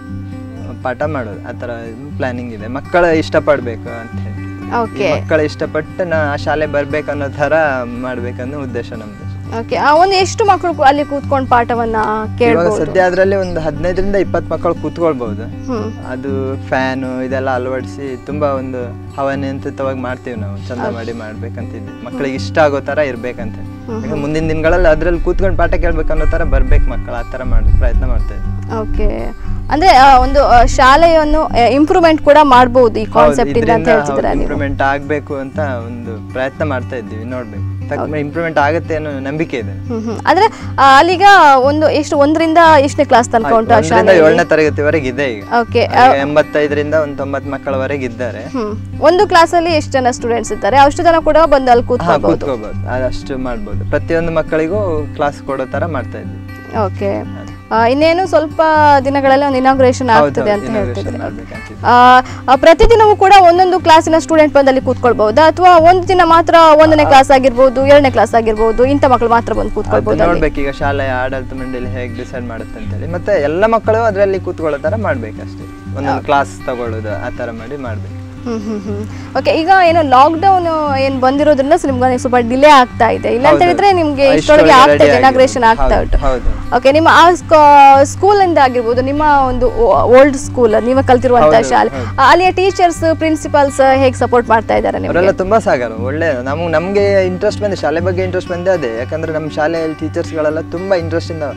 ಪಾಠ ಮಾಡೋದು ಆ ಥರ ಪ್ಲಾನಿಂಗ್ ಇದೆ ಮಕ್ಕಳ ಇಷ್ಟಪಡಬೇಕು ಅಂತ ಹೇಳಿ ಈ ಓಕೆ ಮಕ್ಕಳು ಇಷ್ಟಪಟ್ಟು ನಾ ಆ ಶಾಲೆ ಬರ್ಬೇಕು ಅನ್ನೋ ಥರ ಮಾಡ್ಬೇಕನ್ನೋ ಉದ್ದೇಶ ನಮ್ದು ಓಕೆ ಒಂದು ಎಷ್ಟು ಮಕ್ಕಳು ಕು- ಅಲ್ಲಿ ಕೂತ್ಕೊಂಡು ಪಾಠವನ್ನ ಇವಾಗ ಕೇಳ್ಬೋದು ಸದ್ಯ ಅದರಲ್ಲಿ ಒಂದು ಹದಿನೈದರಿಂದ ಇಪ್ಪತ್ತು ಮಕ್ಕಳು ಕೂತ್ಕೊಳ್ಬಹುದು ಹ್ಮ್ ಅದು ಫ್ಯಾನು ಇದೆಲ್ಲ ಅಳವಡಿಸಿ ತುಂಬಾ ಒಂದು ಹವನಿಯಂತ್ರಿತವಾಗಿ ಮಾಡ್ತೀವಿ ನಾವು ಚಂದ ಮಾಡಿ ಮಾಡ್ಬೇಕಂತಿದ್ವಿ ಮಕ್ಕಳಿಗೆ ಇಷ್ಟ ಆಗೋ ತರ ಇರ್ಬೇಕಂತ ಈಗ ಮುಂದಿನ ದಿನಗಳಲ್ಲಿ ಅದ್ರಲ್ಲಿ ಕೂತ್ಕೊಂಡು ಪಾಠ ಕೇಳ್ಬೇಕು ಅನ್ನೋ ತರ ಬರ್ಬೇಕು ಮಕ್ಕಳು ಆ ತರ ಮಾಡಿ ಪ್ರಯತ್ನ ಮಾಡ್ತಾ ಇದ್ವಿ ಓಕೆ ಅಂದ್ರೆ ಆ, ಒಂದು ಆ, ಶಾಲೆಯನ್ನು ಇಂಪ್ರೂವ್ಮೆಂಟ್ ಕೂಡ ಮಾಡಬಹುದು ಈ ಕಾನ್ಸೆಪ್ಟ್ ಇಂದ ಅಂತ ಹೇಳ್ತಿದ್ದೀರಾ ನೀವು ಇಂಪ್ರೂವ್ಮೆಂಟ್ ಆಗ್ಬೇಕು ಅಂತ ಒಂದು ಪ್ರಯತ್ನ ಮಾಡ್ತಾ ಇದ್ದೀವಿ ನೋಡ್ಬೇಕು ಇಂಪ್ರೂವ್ಮೆಂಟ್ ಆಗುತ್ತೆ ಅನ್ನೋ ನಂಬಿಕೆ ಇದೆ ಹ್ಮ್ ಹ್ಮ್ ಅಂದ್ರೆ ಆ, ಅಲ್ಲೀಗ ಒಂದು ಎಷ್ಟು ಒಂದರಿಂದ ಎಷ್ಟನೇ ಕ್ಲಾಸ್ ತನಕ ಉಂಟು ಆ ಒಂದರಿಂದ ಶಾಲೆ ಏಳನೇ ತರಗತಿವರೆಗೆ ಇದೆ ಈಗ ಓಕೆ ಈಗ ಎಂಬತ್ತೈದರಿಂದ ಒಂದು ತೊಂಬತ್ತು ಮಕ್ಕಳವರೆಗೆ ಇದ್ದಾರೆ ಹ್ಮ್ ಒಂದು ಕ್ಲಾಸಲ್ಲಿ ಎಷ್ಟು ಜನ ಸ್ಟೂಡೆಂಟ್ಸ್ ಇದ್ದಾರೆ ಅಷ್ಟು ಜನ ಕೂಡ ಬಂದು ಅಲ್ಲಿ ಹಾ ಕೂತ್ಕೋಬಹುದು ಕೂತ್ಕೋಬಹುದು ಅದಷ್ಟು ಮಾಡ್ಬೋದು ಪ್ರತಿಯೊಂದು ಮಕ್ಕಳಿಗೂ ಕ್ಲಾಸ್ ಕೊಡೋ ತರ ಮಾಡ್ತಾ ಇದ್ವಿ ಓಕೆ ಇನ್ನೇನು ಸ್ವಲ್ಪ ದಿನಗಳಲ್ಲಿ ಒಂದು ಇನಾಗ್ರೇಷನ್ ಆಗ್ತದೆ ಅಂತ ಹೇಳ್ತಿದ್ರೆ ಆ, ಆ, ಪ್ರತಿದಿನವೂ ಕೂಡ ಒಂದೊಂದು ಕ್ಲಾಸಿನ ಸ್ಟೂಡೆಂಟ್ ಬಂದು ಅಲ್ಲಿ ಕೂತ್ಕೊಳ್ಬಹುದಾ ಅಥವಾ ಒಂದು ದಿನ ಮಾತ್ರ ಒಂದನೇ ಕ್ಲಾಸ್ ಆಗಿರ್ಬೋದು ಎರಡನೇ ಕ್ಲಾಸ್ ಆಗಿರ್ಬೋದು ಇಂಥ ಮಕ್ಕಳು ಮಾತ್ರ ಬಂದು ಕೂತ್ಕೊಳ್ಬಹುದು ಅಲ್ಲಿ ನೋಡ್ಬೇಕು ಈಗ ಶಾಲೆಯ ಆಡಳಿತ ಮಂಡಳಿ ಹೇಗೆ ಡಿಸೈಡ್ ಮಾಡುತ್ತೆ ಅಂತೇಳಿ ಮತ್ತೆ ಎಲ್ಲ ಮಕ್ಕಳು ಅದರಲ್ಲಿ ಕೂತ್ಕೊಳ್ಳೋ ತರ ಮಾಡ್ಬೇಕಷ್ಟೇ ಒಂದೊಂದು ಕ್ಲಾಸ್ ತಗೊಳ್ಳೋದು ಆ ತರ ಮಾಡಿ ಮಾಡ್ಬೇಕು ಹ್ಮ್ ಹ್ಮ್ ಹ್ಮ್ ಓಕೆ ಈಗ ಏನು ಲಾಕ್ಡೌನ್ ಏನ್ ಬಂದಿರೋದ್ರಿಂದ ಸೊ ನಿಮ್ಗೆ ಸ್ವಲ್ಪ ಡಿಲೇ ಆಗ್ತಾ ಇದೆ ಇಲ್ಲ ಅಂತ ಹೌದು. ಹೇಳಿದ್ರೆ ನಿಮ್ಗೆ ಆ, ಇಷ್ಟೊಳಗೆ ಇಷ್ಟೊಳಗೆ ಆಗ್ತಾ ಇದೆ ready ಇನಾಗ್ರೇಷನ್ ಆಗಿರ್ಬೋದು. ಆಗ್ತಾ ಉಂಟು ಹೌದು, ಓಕೆ ನಿಮ್ಮ ಆ ಸ್ಕೂಲ್ ಇಂದ ಆಗಿರ್ಬೋದು ನಿಮ್ಮ ಒಂದು ಓಲ್ಡ್ ಸ್ಕೂಲ್ ನೀವು ಕಲ್ತಿರುವಂತಹ ಹೌದು, ಶಾಲೆ ಹೌದು. ಆ, ಅಲ್ಲಿಯ ಟೀಚರ್ಸ್ ಪ್ರಿನ್ಸಿಪಾಲ್ಸ್ ಹೇಗೆ ಸಪೋರ್ಟ್ ಮಾಡ್ತಾ ಇದ್ದಾರೆ ನಿಮಗೆ ಅವರೆಲ್ಲ ತುಂಬಾ ಸಾಗರ ಒಳ್ಳೆ ನಮ್ಗೆ ನಮ್ಗೆ ಇಂಟ್ರೆಸ್ಟ್ ಬಂದೆ ಶಾಲೆ ಬಗ್ಗೆ ಇಂಟ್ರೆಸ್ಟ್ ಬಂದೆ ಅದೇ ಯಾಕಂದ್ರೆ ನಮ್ಮ ಶಾಲೆಯಲ್ಲಿ ಟೀಚರ್ಸ್ಗಳೆಲ್ಲ ತುಂಬಾ ಇಂಟ್ರೆಸ್ಟ್ ಇಂದ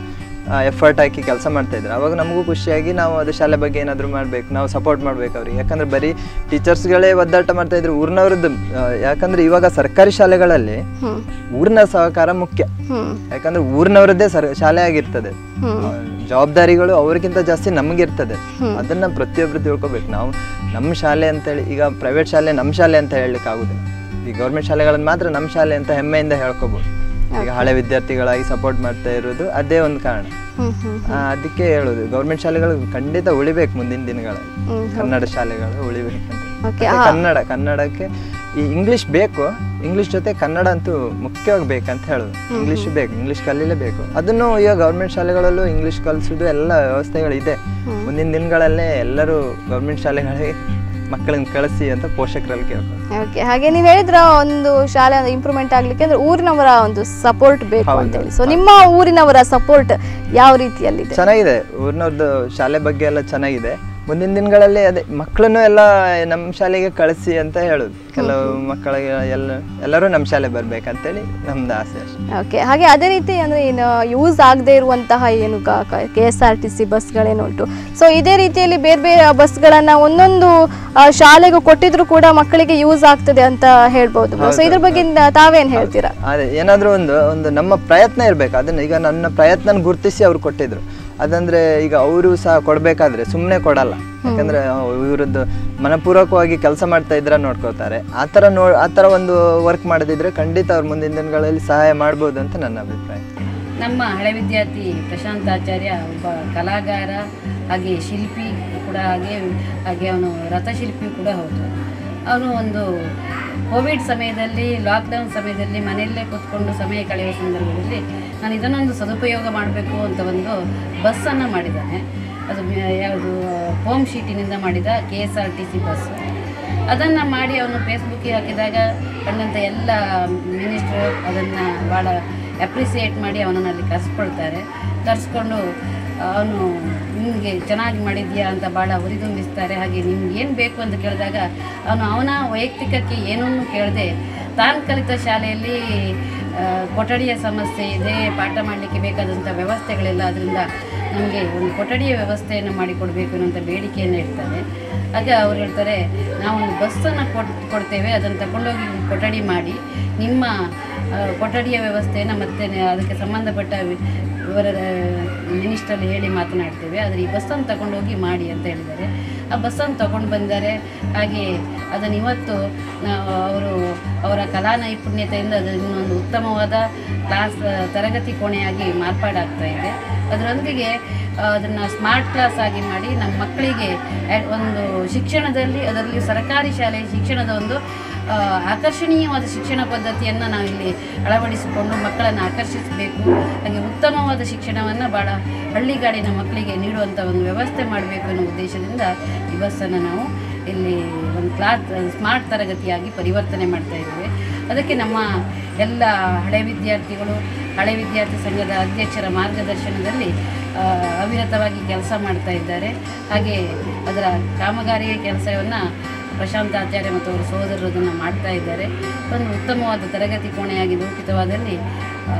ಎಫರ್ಟ್ ಹಾಕಿ ಕೆಲಸ ಮಾಡ್ತಾ ಇದ್ರು ಅವಾಗ ನಮಗೂ ಖುಷಿಯಾಗಿ ನಾವು ಅದು ಶಾಲೆ ಬಗ್ಗೆ ಏನಾದರೂ ಮಾಡಬೇಕು ನಾವು ಸಪೋರ್ಟ್ ಮಾಡ್ಬೇಕು ಅವ್ರಿಗೆ ಯಾಕಂದ್ರೆ ಬರೀ ಟೀಚರ್ಸ್ಗಳೇ ಒದ್ದಾಟ ಮಾಡ್ತಾ ಇದ್ರು ಊರಿನವ್ರದ್ದು ಆ, ಯಾಕಂದ್ರೆ ಇವಾಗ ಸರ್ಕಾರಿ ಶಾಲೆಗಳಲ್ಲಿ ಹ್ಮ್ ಊರಿನ ಸಹಕಾರ ಮುಖ್ಯ ಹ್ಮ್ ಯಾಕಂದ್ರೆ ಊರಿನವರದ್ದೇ ಸರ್ ಶಾಲೆ ಆಗಿರ್ತದೆ ಆ, ಜವಾಬ್ದಾರಿಗಳು ಅವ್ರಿಗಿಂತ ಜಾಸ್ತಿ ನಮಗಿರ್ತದೆ ಅದನ್ನ ಪ್ರತಿಯೊಬ್ರು ತಿಳ್ಕೊಬೇಕು ನಾವು ನಮ್ಮ ಶಾಲೆ ಅಂತೇಳಿ ಈಗ ಪ್ರೈವೇಟ್ ಶಾಲೆ ನಮ್ಮ ಶಾಲೆ ಅಂತ ಹೇಳಲಿಕ್ಕೆ ಆಗುದಿಲ್ಲ ಈ ಗೌರ್ಮೆಂಟ್ ಶಾಲೆಗಳನ್ನ ಮಾತ್ರ ನಮ್ಮ ಶಾಲೆ ಅಂತ ಹೆಮ್ಮೆಯಿಂದ ಹೇಳ್ಕೊಬೋದು ಈಗ ಹಳೆ ವಿದ್ಯಾರ್ಥಿಗಳಾಗಿ ಸಪೋರ್ಟ್ ಮಾಡ್ತಾ ಇರೋದು ಅದೇ ಒಂದು ಕಾರಣ ಹ್ಮ್ ಹ್ಮ್ ಆ, ಅದಕ್ಕೆ ಹೇಳೋದು ಗೌರ್ಮೆಂಟ್ ಶಾಲೆಗಳು ಖಂಡಿತ ಉಳಿಬೇಕು ಮುಂದಿನ ದಿನಗಳಲ್ಲಿ ಹ್ಮ್ ಕನ್ನಡ ಶಾಲೆಗಳು ಉಳಿಬೇಕಂತ ಓಕೆ ಮತ್ತೆ ಕನ್ನಡ ಕನ್ನಡಕ್ಕೆ ಈ ಇಂಗ್ಲಿಷ್ ಬೇಕು ಇಂಗ್ಲಿಷ್ ಜೊತೆ ಕನ್ನಡ ಅಂತೂ ಮುಖ್ಯವಾಗಿ ಬೇಕಂತ ಹೇಳೋದು ಇಂಗ್ಲಿಷ್ ಬೇಕು ಇಂಗ್ಲಿಷ್ ಕಲೀಲೇಬೇಕು ಅದನ್ನು ಈಗ ಗೌರ್ಮೆಂಟ್ ಶಾಲೆಗಳಲ್ಲೂ ಇಂಗ್ಲಿಷ್ ಕಲಿಸೋದು ಎಲ್ಲ ವ್ಯವಸ್ಥೆಗಳಿದೆ ಮುಂದಿನ ದಿನಗಳಲ್ಲೇ ಎಲ್ಲರೂ ಗೌರ್ಮೆಂಟ್ ಶಾಲೆಗಳಿಗೆ ಮಕ್ಕಳನ್ನ ಕಳಿಸಿ ಅಂತ ಪೋಷಕರಲ್ಲಿ ಕೇಳ್ಕೊಂಡು ಓಕೆ ಹಾಗೆ ನೀವು ಹೇಳಿದ್ರ ಒಂದು ಶಾಲೆ ಇಂಪ್ರೂವ್ಮೆಂಟ್ ಆಗ್ಲಿಕ್ಕೆ ಅಂದ್ರೆ ಊರಿನವರ ಒಂದು ಸಪೋರ್ಟ್ ಬೇಕು ಹೌದು. ಅಂತ ಹೇಳಿ ಸೊ ನಿಮ್ಮ ಊರಿನವರ ಸಪೋರ್ಟ್ ಯಾವ ರೀತಿಯಲ್ಲಿದೆ ಚೆನ್ನಾಗಿದೆ ಊರಿನವ್ರದ್ದು ಶಾಲೆ ಬಗ್ಗೆ ಎಲ್ಲ ಚೆನ್ನಾಗಿದೆ ಮುಂದಿನ ದಿನಗಳಲ್ಲಿ ಅದೇ ಮಕ್ಕಳನ್ನು ಎಲ್ಲ ನಮ್ಮ ಶಾಲೆಗೆ ಕಳಿಸಿ ಅಂತ ಹೇಳೋದು ಕೆಲವು ಮಕ್ಕಳಿಗೆ ಎಲ್ಲ ಎಲ್ಲರೂ ನಮ್ಮ ಶಾಲೆ ಬರ್ಬೇಕಂತೇಳಿ ನಮ್ದು ಆಸೆ ಅಷ್ಟೇ ಓಕೆ ಹಾಗೆ ಅದೇ ರೀತಿ ಅಂದ್ರೆ ಏನು ಯೂಸ್ ಆಗದೆ ಇರುವಂತಹ ಏನು K S R T C ಬಸ್ಗಳೇನುಂಟು ಸೊ ಇದೇ ರೀತಿಯಲ್ಲಿ ಬೇರೆ ಬೇರೆ ಬಸ್ಗಳನ್ನ ಒಂದೊಂದು ಆ, ಶಾಲೆಗೂ ಕೊಟ್ಟಿದ್ರು ಕೂಡ ಮಕ್ಕಳಿಗೆ ಯೂಸ್ ಆಗ್ತದೆ ಅಂತ ಹೇಳ್ಬೋದು ಸೊ ಇದ್ರ ಬಗ್ಗೆ ತಾವೇನ್ ಹೇಳ್ತೀರಾ ಅದೇ ಏನಾದರೂ ಒಂದು ಒಂದು ನಮ್ಮ ಪ್ರಯತ್ನ ಇರಬೇಕು ಅದನ್ನ ಈಗ ನನ್ನ ಪ್ರಯತ್ನ ಗುರುತಿಸಿ ಅವ್ರು ಕೊಟ್ಟಿದ್ರು ಅದಂದ್ರೆ ಈಗ ಅವರು ಸಹ ಕೊಡಬೇಕಾದ್ರೆ ಸುಮ್ಮನೆ ಕೊಡಲ್ಲ ಯಾಕಂದ್ರೆ ಇವ್ರದ್ದು ಮನಪೂರ್ವಕವಾಗಿ ಕೆಲಸ ಮಾಡ್ತಾ ಇದ್ರ ನೋಡ್ಕೋತಾರೆ ಆ ಥರ ನೋ ಆ ಥರ ಒಂದು ವರ್ಕ್ ಮಾಡದಿದ್ರೆ ಖಂಡಿತ ಅವ್ರು ಮುಂದಿನ ದಿನಗಳಲ್ಲಿ ಸಹಾಯ ಮಾಡ್ಬೋದು ಅಂತ ನನ್ನ ಅಭಿಪ್ರಾಯ ನಮ್ಮ ಹಳೆ ವಿದ್ಯಾರ್ಥಿ ಪ್ರಶಾಂತಾಚಾರ್ಯ ಒಬ್ಬ ಕಲಾಗಾರ ಹಾಗೆ ಶಿಲ್ಪಿ ಕೂಡ ಹಾಗೆ ಹಾಗೆ ಅವನು ರಥಶಿಲ್ಪಿ ಕೂಡ ಹೌದು ಅವನು ಒಂದು ಕೋವಿಡ್ ಸಮಯದಲ್ಲಿ ಲಾಕ್ಡೌನ್ ಸಮಯದಲ್ಲಿ ಮನೆಯಲ್ಲೇ ಕೂತ್ಕೊಂಡು ಸಮಯ ಕಳೆಯುವ ಸಂದರ್ಭದಲ್ಲಿ ನಾನು ಇದನ್ನೊಂದು ಸದುಪಯೋಗ ಮಾಡಬೇಕು ಅಂತ ಒಂದು ಬಸ್ಸನ್ನು ಮಾಡಿದ್ದಾನೆ ಅದು ಮ- ಯಾವುದು ಹೋಮ್ ಶೀಟಿನಿಂದ ಮಾಡಿದ K S R T C bus ಅದನ್ನು ಮಾಡಿ ಅವನು ಫೇಸ್ಬುಕ್ಕಿಗೆ ಹಾಕಿದಾಗ ಕಂಡಂಥ ಎಲ್ಲ ಮಿನಿಸ್ಟ್ರು ಅದನ್ನು ಭಾಳ ಅಪ್ರಿಸಿಯೇಟ್ ಮಾಡಿ ಅವನನ್ನು ಅಲ್ಲಿ ಕರೆಸ್ಕೊಳ್ತಾರೆ ಕರೆಸ್ಕೊಂಡು ಅವನು ನಿಮಗೆ ಚೆನ್ನಾಗಿ ಮಾಡಿದ್ಯಾ ಅಂತ ಭಾಳ ಹುರಿದುಂಬಿಸ್ತಾರೆ ಹಾಗೆ ನಿಮ್ಗೆ ಏನು ಬೇಕು ಅಂತ ಕೇಳಿದಾಗ ಅವನು ಅವನ ವೈಯಕ್ತಿಕಕ್ಕೆ ಏನನ್ನೂ ಕೇಳದೆ ತಾನು ಕಲಿತ ಶಾಲೆಯಲ್ಲಿ ಆ, ಕೊಠಡಿಯ ಸಮಸ್ಯೆ ಇದೆ ಪಾಠ ಮಾಡಲಿಕ್ಕೆ ಬೇಕಾದಂಥ ವ್ಯವಸ್ಥೆಗಳಿಲ್ಲ ಅದರಿಂದ ನಮಗೆ ಒಂದು ಕೊಠಡಿಯ ವ್ಯವಸ್ಥೆಯನ್ನು ಮಾಡಿಕೊಡ್ಬೇಕು ಅನ್ನೋಂಥ ಬೇಡಿಕೆಯನ್ನು ಇಡ್ತಾರೆ ಆಗ ಅವ್ರು ಹೇಳ್ತಾರೆ ನಾವೊಂದು ಬಸ್ಸನ್ನು ಕೊಡ್ ಕೊಡ್ತೇವೆ ಅದನ್ನು ತಗೊಂಡೋಗಿ ಕೊಠಡಿ ಮಾಡಿ ನಿಮ್ಮ ಆ, ಕೊಠಡಿಯ ವ್ಯವಸ್ಥೆಯನ್ನು ಮತ್ತೆ ನೆ- ಅದಕ್ಕೆ ಸಂಬಂಧಪಟ್ಟ ವಿ- ವಿವರದ ಮಿನಿಸ್ಟ್ರಲ್ಲಿ ಹೇಳಿ ಮಾತನಾಡ್ತೇವೆ ಆದರೆ ಈ ಬಸ್ಸನ್ನು ತಗೊಂಡೋಗಿ ಮಾಡಿ ಅಂತ ಹೇಳಿದ್ದಾರೆ ಆ ಬಸ್ಸನ್ನು ತಗೊಂಡು ಬಂದರೆ ಹಾಗೆ ಅದನ್ನು ಇವತ್ತು ನಾವು ಅವರು ಅವರ ಕಲಾ ನೈಪುಣ್ಯತೆಯಿಂದ ಅದು ಇನ್ನೊಂದು ಉತ್ತಮವಾದ ಕ್ಲಾಸ್ ತರಗತಿ ಕೋಣೆಯಾಗಿ ಮಾರ್ಪಾಡಾಗ್ತಾ ಇದೆ ಅದರೊಂದಿಗೆ ಅದನ್ನು ಸ್ಮಾರ್ಟ್ ಕ್ಲಾಸ್ ಆಗಿ ಮಾಡಿ ನಮ್ಮ ಮಕ್ಕಳಿಗೆ ಆ- ಒಂದು ಶಿಕ್ಷಣದಲ್ಲಿ ಅದರಲ್ಲಿ ಸರ್ಕಾರಿ ಶಾಲೆಯ ಶಿಕ್ಷಣದ ಒಂದು ಆ, ಆಕರ್ಷಣೀಯವಾದ ಶಿಕ್ಷಣ ಪದ್ಧತಿಯನ್ನು ನಾವಿಲ್ಲಿ ಅಳವಡಿಸಿಕೊಂಡು ಮಕ್ಕಳನ್ನು ಆಕರ್ಷಿಸಬೇಕು ಹಾಗೆ ಉತ್ತಮವಾದ ಶಿಕ್ಷಣವನ್ನು ಭಾಳ ಹಳ್ಳಿಗಾಡಿನ ಮಕ್ಕಳಿಗೆ ನೀಡುವಂಥ ಒಂದು ವ್ಯವಸ್ಥೆ ಮಾಡಬೇಕು ಅನ್ನೋ ಉದ್ದೇಶದಿಂದ ಈ ಬಸ್ಸನ್ನು ನಾವು ಇಲ್ಲಿ ಒಂದು ಕ್ಲಾಸ್ ಸ್ಮಾರ್ಟ್ ತರಗತಿಯಾಗಿ ಪರಿವರ್ತನೆ ಮಾಡ್ತಾ ಇದ್ದೇವೆ ಅದಕ್ಕೆ ನಮ್ಮ ಎಲ್ಲ ಹಳೆ ವಿದ್ಯಾರ್ಥಿಗಳು ಹಳೆ ವಿದ್ಯಾರ್ಥಿ ಸಂಘದ ಅಧ್ಯಕ್ಷರ ಮಾರ್ಗದರ್ಶನದಲ್ಲಿ ಆ, ಅವಿರತವಾಗಿ ಕೆಲಸ ಮಾಡ್ತಾ ಇದ್ದಾರೆ ಹಾಗೆ ಅದರ ಕಾಮಗಾರಿಯ ಕೆಲಸವನ್ನು ಪ್ರಶಾಂತ್ ಆಚಾರ್ಯ ಮತ್ತು ಅವರ ಸಹೋದರರು ಅದನ್ನು ಮಾಡ್ತಾ ಇದ್ದಾರೆ ಒಂದು ಉತ್ತಮವಾದ ತರಗತಿ ಕೋಣೆಯಾಗಿ ರೂಪಿತವಾದಲ್ಲಿ ಆ,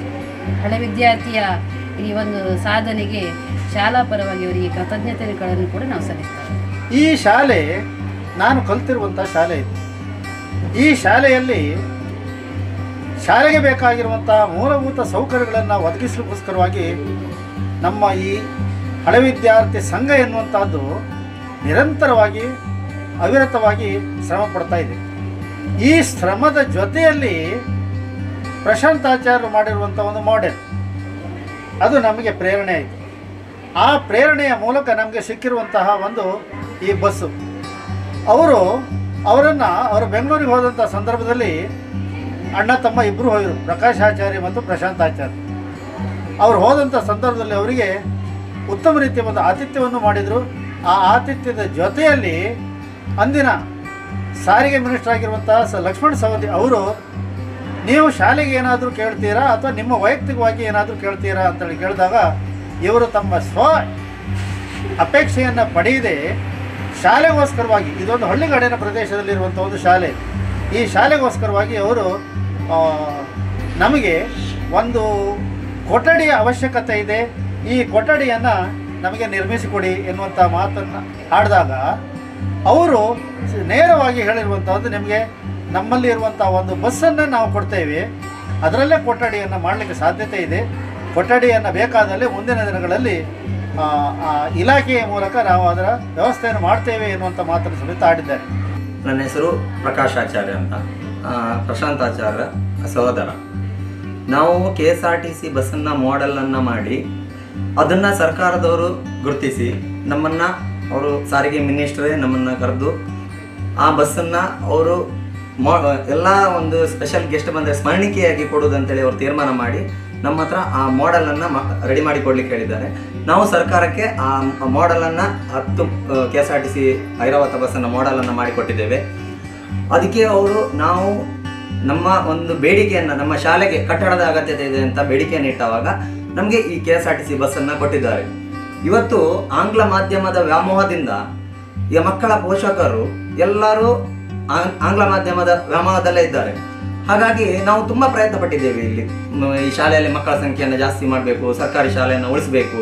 ಹಳೆ ವಿದ್ಯಾರ್ಥಿಯ ಈ ಒಂದು ಸಾಧನೆಗೆ ಶಾಲಾ ಪರವಾಗಿ ಅವರಿಗೆ ಕೃತಜ್ಞತೆಗಳನ್ನು ಕೂಡ ನಾವು ಸಲ್ಲಿಸ್ತೇವೆ ಈ ಶಾಲೆ ನಾನು ಕಲ್ತಿರುವಂಥ ಶಾಲೆ ಇದು ಈ ಶಾಲೆಯಲ್ಲಿ ಶಾಲೆಗೆ ಬೇಕಾಗಿರುವಂಥ ಮೂಲಭೂತ ಸೌಕರ್ಯಗಳನ್ನು ಒದಗಿಸಲಿಕ್ಕೋಸ್ಕರವಾಗಿ ನಮ್ಮ ಈ ಹಳೆ ವಿದ್ಯಾರ್ಥಿ ಸಂಘ ಎನ್ನುವಂಥದ್ದು ನಿರಂತರವಾಗಿ ಅವಿರತವಾಗಿ ಶ್ರಮ ಪಡ್ತಾ ಇದೆ ಈ ಶ್ರಮದ ಜೊತೆಯಲ್ಲಿ ಪ್ರಶಾಂತಾಚಾರ್ಯರು ಮಾಡಿರುವಂಥ ಒಂದು ಮಾಡೆಲ್ ಅದು ನಮಗೆ ಪ್ರೇರಣೆ ಆಯಿತು ಆ ಪ್ರೇರಣೆಯ ಮೂಲಕ ನಮಗೆ ಸಿಕ್ಕಿರುವಂತಹ ಒಂದು ಈ ಬಸ್ಸು ಅವರು ಅವರನ್ನು ಅವರು ಬೆಂಗಳೂರಿಗೆ ಹೋದಂಥ ಸಂದರ್ಭದಲ್ಲಿ ಅಣ್ಣ ತಮ್ಮ ಇಬ್ಬರು ಹೋದರು ಪ್ರಕಾಶ್ ಆಚಾರ್ಯ ಮತ್ತು ಪ್ರಶಾಂತ್ ಆಚಾರ್ಯ ಅವರು ಹೋದಂಥ ಸಂದರ್ಭದಲ್ಲಿ ಅವರಿಗೆ ಉತ್ತಮ ರೀತಿಯ ಒಂದು ಆತಿಥ್ಯವನ್ನು ಮಾಡಿದರು ಆ ಆತಿಥ್ಯದ ಜೊತೆಯಲ್ಲಿ ಅಂದಿನ ಸಾರಿಗೆ ಮಿನಿಸ್ಟರ್ ಆಗಿರುವಂತಹ ಸ ಲಕ್ಷ್ಮಣ ಸವದಿ ಅವರು ನೀವು ಶಾಲೆಗೆ ಏನಾದರೂ ಕೇಳ್ತೀರಾ ಅಥವಾ ನಿಮ್ಮ ವೈಯಕ್ತಿಕವಾಗಿ ಏನಾದರೂ ಕೇಳ್ತೀರಾ ಅಂತೇಳಿ ಕೇಳಿದಾಗ ಇವರು ತಮ್ಮ ಸ್ವ ಅಪೇಕ್ಷೆಯನ್ನು ಪಡೆಯದೆ ಶಾಲೆಗೋಸ್ಕರವಾಗಿ ಇದೊಂದು ಹಳ್ಳಿಗಾಡಿನ ಪ್ರದೇಶದಲ್ಲಿರುವಂಥ ಒಂದು ಶಾಲೆ ಈ ಶಾಲೆಗೋಸ್ಕರವಾಗಿ ಅವರು ಆ, ನಮಗೆ ಒಂದು ಕೊಠಡಿಯ ಅವಶ್ಯಕತೆ ಇದೆ ಈ ಕೊಠಡಿಯನ್ನು ನಮಗೆ ನಿರ್ಮಿಸಿಕೊಡಿ ಎನ್ನುವಂಥ ಮಾತನ್ನು ಆಡಿದಾಗ ಅವರು ನೇರವಾಗಿ ಹೇಳಿರುವಂಥದ್ದು ನಿಮಗೆ ನಮ್ಮಲ್ಲಿ ಇರುವಂಥ ಒಂದು ಬಸ್ಸನ್ನೇ ನಾವು ಕೊಡ್ತೇವೆ ಅದರಲ್ಲೇ ಕೊಠಡಿಯನ್ನು ಮಾಡಲಿಕ್ಕೆ ಸಾಧ್ಯತೆ ಇದೆ ಕೊಠಡಿಯನ್ನು ಬೇಕಾದಲ್ಲಿ ಮುಂದಿನ ದಿನಗಳಲ್ಲಿ ಆ, ಆ ಇಲಾಖೆಯ ಮೂಲಕ ನಾವು ಅದರ ವ್ಯವಸ್ಥೆಯನ್ನು ಮಾಡ್ತೇವೆ ಎನ್ನುವಂಥ ಮಾತನ್ನು ಸಮೇತ ಆಡಿದ್ದಾರೆ ನನ್ನ ಹೆಸರು ಪ್ರಕಾಶ್ ಆಚಾರ್ಯ ಅಂತ ಆ, ಪ್ರಶಾಂತ್ ಆಚಾರ್ಯ ಸಹೋದರ ನಾವು K S R T C ಬಸ್ಸನ್ನು ಮಾಡೆಲನ್ನು ಮಾಡಿ ಅದನ್ನು ಸರ್ಕಾರದವರು ಗುರುತಿಸಿ ನಮ್ಮನ್ನು ಅವರು ಸಾರಿಗೆ ಮಿನಿಸ್ಟ್ರೇ ನಮ್ಮನ್ನು ಕರೆದು ಆ ಬಸ್ಸನ್ನು ಅವರು ಮಾ ಎಲ್ಲ ಒಂದು ಸ್ಪೆಷಲ್ ಗೆಸ್ಟ್ ಬಂದರೆ ಸ್ಮರಣಿಕೆಯಾಗಿ ಕೊಡುವುದಂತೇಳಿ ಅವರು ತೀರ್ಮಾನ ಮಾಡಿ ನಮ್ಮ ಹತ್ರ ಆ ಮಾಡೆಲನ್ನು ರೆಡಿ ಮಾಡಿ ಕೊಡ್ಲಿಕ್ಕೆ ಹೇಳಿದ್ದಾರೆ ನಾವು ಸರ್ಕಾರಕ್ಕೆ ಆ ಮಾಡೆಲನ್ನು ಹತ್ತು K S R T C Airavat ಬಸ್ಸನ್ನು ಮಾಡೆಲನ್ನು ಮಾಡಿಕೊಟ್ಟಿದ್ದೇವೆ ಅದಕ್ಕೆ ಅವರು ನಾವು ನಮ್ಮ ಒಂದು ಬೇಡಿಕೆಯನ್ನು ನಮ್ಮ ಶಾಲೆಗೆ ಕಟ್ಟಡದ ಅಗತ್ಯತೆ ಇದೆ ಅಂತ ಬೇಡಿಕೆಯನ್ನು ಇಟ್ಟವಾಗ ನಮಗೆ ಈ K S R T C ಬಸ್ಸನ್ನು ಕೊಟ್ಟಿದ್ದಾರೆ ಇವತ್ತು ಆಂಗ್ಲ ಮಾಧ್ಯಮದ ವ್ಯಾಮೋಹದಿಂದ ಈ ಮಕ್ಕಳ ಪೋಷಕರು ಎಲ್ಲರೂ ಆಂಗ್- ಆಂಗ್ಲ ಮಾಧ್ಯಮದ ವ್ಯಾಮೋಹದಲ್ಲೇ ಇದ್ದಾರೆ ಹಾಗಾಗಿ ನಾವು ತುಂಬ ಪ್ರಯತ್ನ ಪಟ್ಟಿದ್ದೇವೆ ಇಲ್ಲಿ ಮ- ಈ ಶಾಲೆಯಲ್ಲಿ ಮಕ್ಕಳ ಸಂಖ್ಯೆಯನ್ನು ಜಾಸ್ತಿ ಮಾಡಬೇಕು ಸರ್ಕಾರಿ ಶಾಲೆಯನ್ನು ಉಳಿಸಬೇಕು